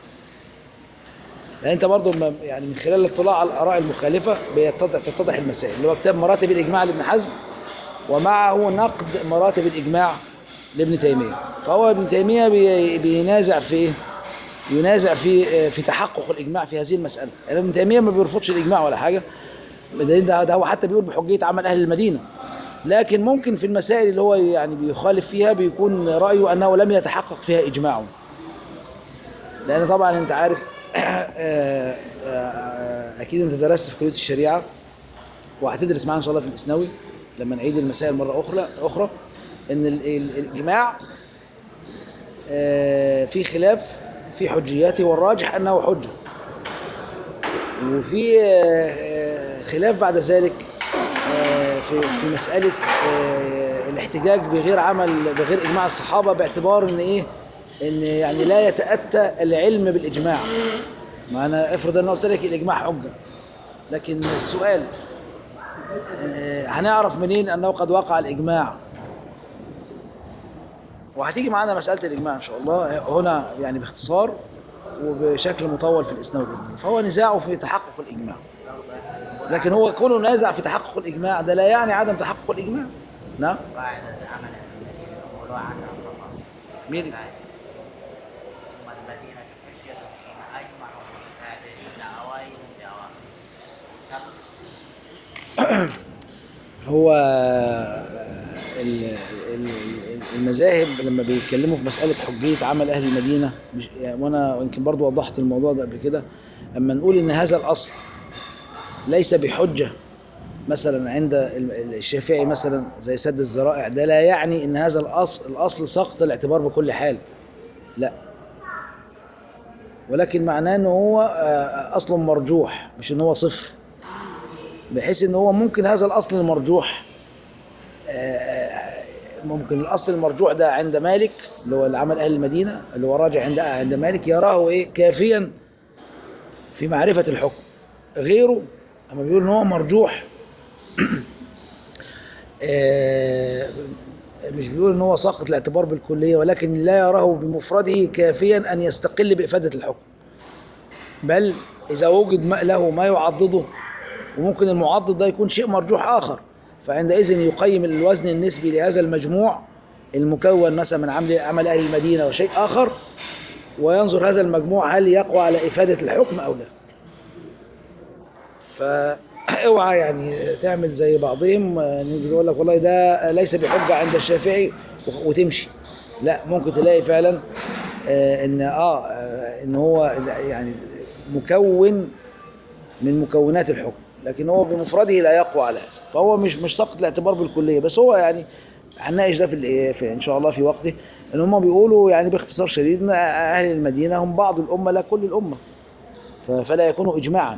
يعني انت برضه ما- يعني من خلال الاطلاع على الاراء المخالفه بيتضح تتضح المسائل اللي هو كتاب مراتب الاجماع لابن حزم ومعه نقد مراتب الاجماع لابن تيميه فهو ابن تيميه بي- بينازع في ايه ينازع في في تحقق الاجماع في هذه المساله يعني ابن تيميه ما بيرفضش الاجماع ولا حاجه بدليل ده, ده هو حتى بيقول بحجيه عمل اهل المدينه لكن ممكن في المسائل اللي هو يعني بيخالف فيها بيكون رايه انه لم يتحقق فيها اجماع لان طبعا انت عارف آه، آه، اكيد انت درست في كليه الشريعه وهتدرس معانا ان شاء الله في الاسنوي لما نعيد المسائل مره اخرى اخرى ان ال- ال- الاجماع آه، في خلاف في حجياته والراجح انه حجه وفي آه، آه، خلاف بعد ذلك آه، في في مساله آه، الاحتجاج بغير عمل بغير اجماع الصحابه باعتبار ان ايه ان يعني لا يتاتى العلم بالاجماع ما انا افرض انا قلت لك الاجماع حجه لكن السؤال آه، هنعرف منين انه قد وقع الاجماع وهتيجي معانا مساله الاجماع ان شاء الله هنا يعني باختصار وبشكل مطول في الاسناد باذن الله فهو نزاعه في تحقق الاجماع لكن هو كونه نازع في تحقق الاجماع ده لا يعني عدم تحقق الاجماع نعم قاعدة عمل المدينة يقولوا عنها خطأ مين ثم المدينة حجة حين أجمعوا في هذه الدعوين جواب هو ال- ال- المذاهب لما بيتكلموا في مسألة حجية عمل أهل المدينة مش يعني وأنا يمكن برضو وضحت الموضوع ده قبل كده أما نقول إن هذا الأصل ليس بحجة مثلا عند ال- الشافعي مثلا زي سد الذرائع ده لا يعني إن هذا الأصل الأصل سقط الاعتبار بكل حال لا ولكن معناه إن هو آه، أصل مرجوح مش إن هو صفر بحيث ان هو ممكن هذا الاصل المرجوح آه، ممكن الاصل المرجوح ده عند مالك اللي هو العمل اهل المدينه اللي هو راجع عند عند مالك يراه ايه كافيا في معرفه الحكم غيره اما بيقول ان هو مرجوح آه، مش بيقول ان هو ساقط الاعتبار بالكلية ولكن لا يراه بمفرده كافيا ان يستقل بإفادة الحكم بل إذا وجد ما له ما يعضده وممكن المعضد ده يكون شيء مرجوح آخر فعندئذ يقيم الوزن النسبي لهذا المجموع المكون مثلا من عمل عمل أهل المدينة وشيء آخر وينظر هذا المجموع هل يقوى على إفادة الحكم أو لا فاوعى يعني تعمل زي بعضهم آه، نيجي يقول لك والله ده ليس بحجة عند الشافعي و- وتمشي لا ممكن تلاقي فعلا آه، ان اه آه، ان هو يعني مكون من مكونات الحكم لكن هو بمفرده لا يقوى على هذا فهو مش مش سقط الاعتبار بالكليه بس هو يعني هنناقش ده في, الإيه- في ان شاء الله في وقته ان هم بيقولوا يعني باختصار شديد ان اهل المدينه هم بعض الامه لا كل الامه ف- فلا يكونوا اجماعا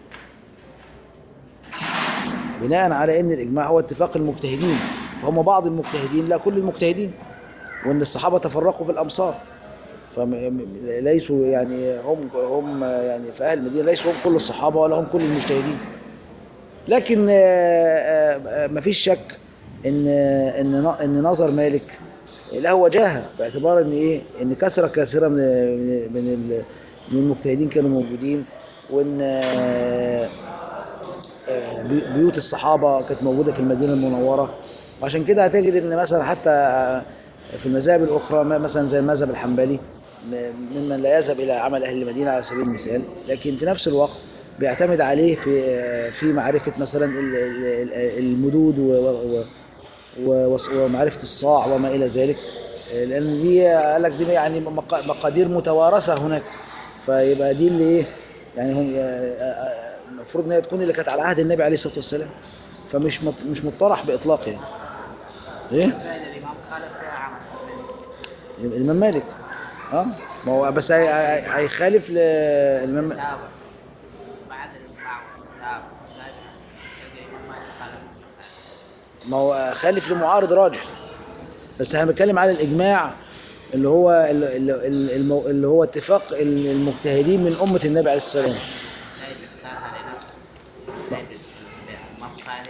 بناء على ان الاجماع هو اتفاق المجتهدين فهم بعض المجتهدين لا كل المجتهدين وان الصحابه تفرقوا في الامصار فليسوا يعني هم هم يعني في اهل المدينه ليسوا هم كل الصحابه ولا هم كل المجتهدين لكن آه، آه، مفيش شك ان ان ن- ان نظر مالك له وجاهه باعتبار ان ايه ان كثره كثيره من من من ال- من المجتهدين كانوا موجودين وان آه، آه، بي- بيوت الصحابه كانت موجوده في المدينه المنوره وعشان كده هتجد ان مثلا حتى آه، في المذاهب الاخرى ما- مثلا زي المذهب الحنبلي م- ممن لا يذهب الى عمل اهل المدينه على سبيل المثال لكن في نفس الوقت بيعتمد عليه في آه، في معرفه مثلا ال- ال- ال- المدود و- و- و- وص- ومعرفة الصاع وما إلى ذلك آه، لأن دي قال لك دي يعني مق- مقادير متوارثة هناك فيبقى دي اللي إيه يعني هم آه، آه، المفروض إن هي تكون اللي كانت على عهد النبي عليه الصلاة والسلام فمش مط- مش مطرح بإطلاق يعني إيه؟ بين الإمام خالد فيها عمل الإمام مالك اه ما هو بس هي- هي- هيخالف للإمام كتابة بعد الإجماع والكتاب لازم تلقى الإمام مالك خالد ما هو خالف لمعارض راجح بس احنا بنتكلم على الاجماع اللي هو اللي, اللي, المو- اللي هو اتفاق المجتهدين من امه النبي عليه السلام زي اللي اختارها لنفسه زي اللي الإمام خالد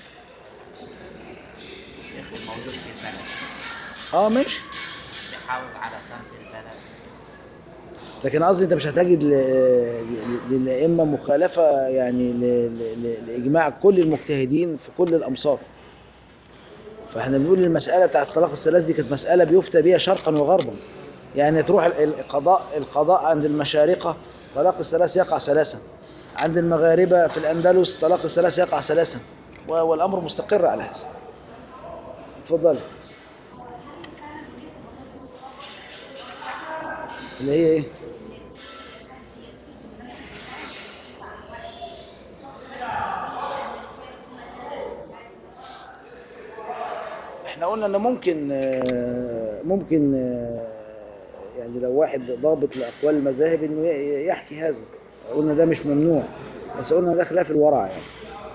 شيخ الموجود في البلد اه ماشي بيحافظ على سنة البلد لكن قصدي انت مش هتجد ل- ل- للائمه مخالفه يعني ل- ل- ل- لاجماع كل المجتهدين في كل الامصار فاحنا بنقول المساله بتاعت طلاق الثلاث دي كانت مساله بيفتى بيها شرقا وغربا يعني تروح ال- القضاء القضاء عند المشارقه طلاق الثلاث يقع ثلاثا عند المغاربه في الاندلس طلاق الثلاث يقع ثلاثا و- والامر مستقر على هذا اتفضل اللي هي ايه احنا قلنا ان ممكن آه، ممكن آه، يعني لو واحد ضابط لاقوال المذاهب انه ي- يحكي هذا قلنا ده مش ممنوع بس قلنا ده خلاف الورع يعني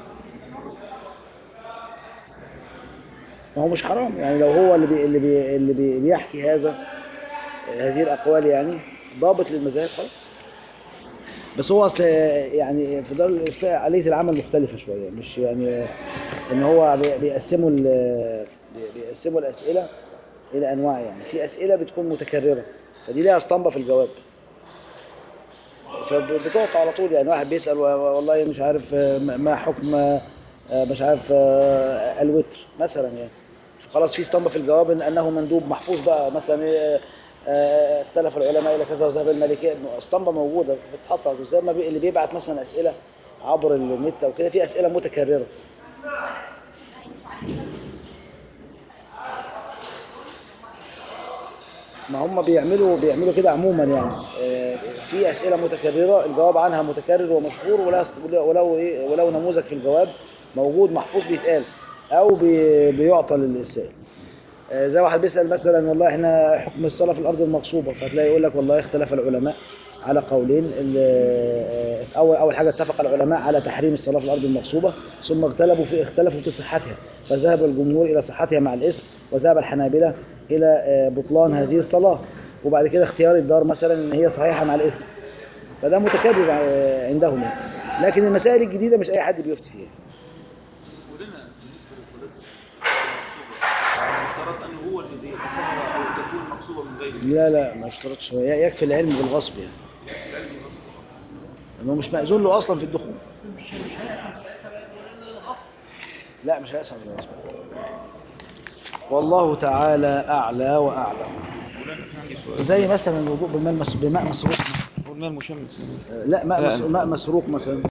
ما هو مش حرام يعني لو هو اللي بي اللي بي اللي بي بيحكي هذا هذه الاقوال يعني ضابط للمذاهب خلاص بس هو اصل يعني في دار الافتاء عمليه العمل مختلفه شويه مش يعني ان هو بي- بيقسموا ال- بي- بيقسموا الاسئله الى انواع يعني في اسئله بتكون متكرره فدي ليها اسطمبه في الجواب فبتقطع على طول يعني واحد بيسال و- والله مش عارف آه، ما حكم آه، مش عارف آه، الوتر مثلا يعني خلاص في اسطمبه في الجواب إن انه مندوب محفوظ بقى مثلا إيه، آه، اختلف العلماء الى كذا وذهب المالكيه اسطمبه موجوده بتتحط على طول. زي ما بي- اللي بيبعت مثلا اسئله عبر النت او كده في اسئله متكرره ما هم بيعملوا بيعملوا كده عموما يعني آه، في اسئله متكرره الجواب عنها متكرر ومشهور ولا ولو ايه ولو نموذج في الجواب موجود محفوظ بيتقال او بي- بيعطى للسائل آه، زي واحد بيسال مثلا والله احنا حكم الصلاه في الارض المغصوبه فتلاقي يقول لك والله اختلف العلماء على قولين ال- آه، اول اول حاجه اتفق العلماء على تحريم الصلاه في الارض المغصوبه ثم اختلفوا في اختلفوا في صحتها فذهب الجمهور الى صحتها مع الاسم وذهب الحنابلة الى آه، بطلان هذه الصلاه وبعد كده اختيار الدار مثلا ان هي صحيحه مع الاسم فده متكرر آه، عندهم يعني. لكن المسائل الجديده مش اي حد بيفتي فيها ولنا بالنسبة للصلاة المكتوبة المفترض مغصوبة من غيره لا لا ما اشترطش هو يكفي العلم بالغصب يعني انه مش مأذون له اصلا في الدخول لا مش هيأسم بالغصب والله تعالى اعلى واعلم زي مثلا الوضوء بالماء مس- بماء مسروق والماء المشمس لا ماء مس- ماء مسروق مثلا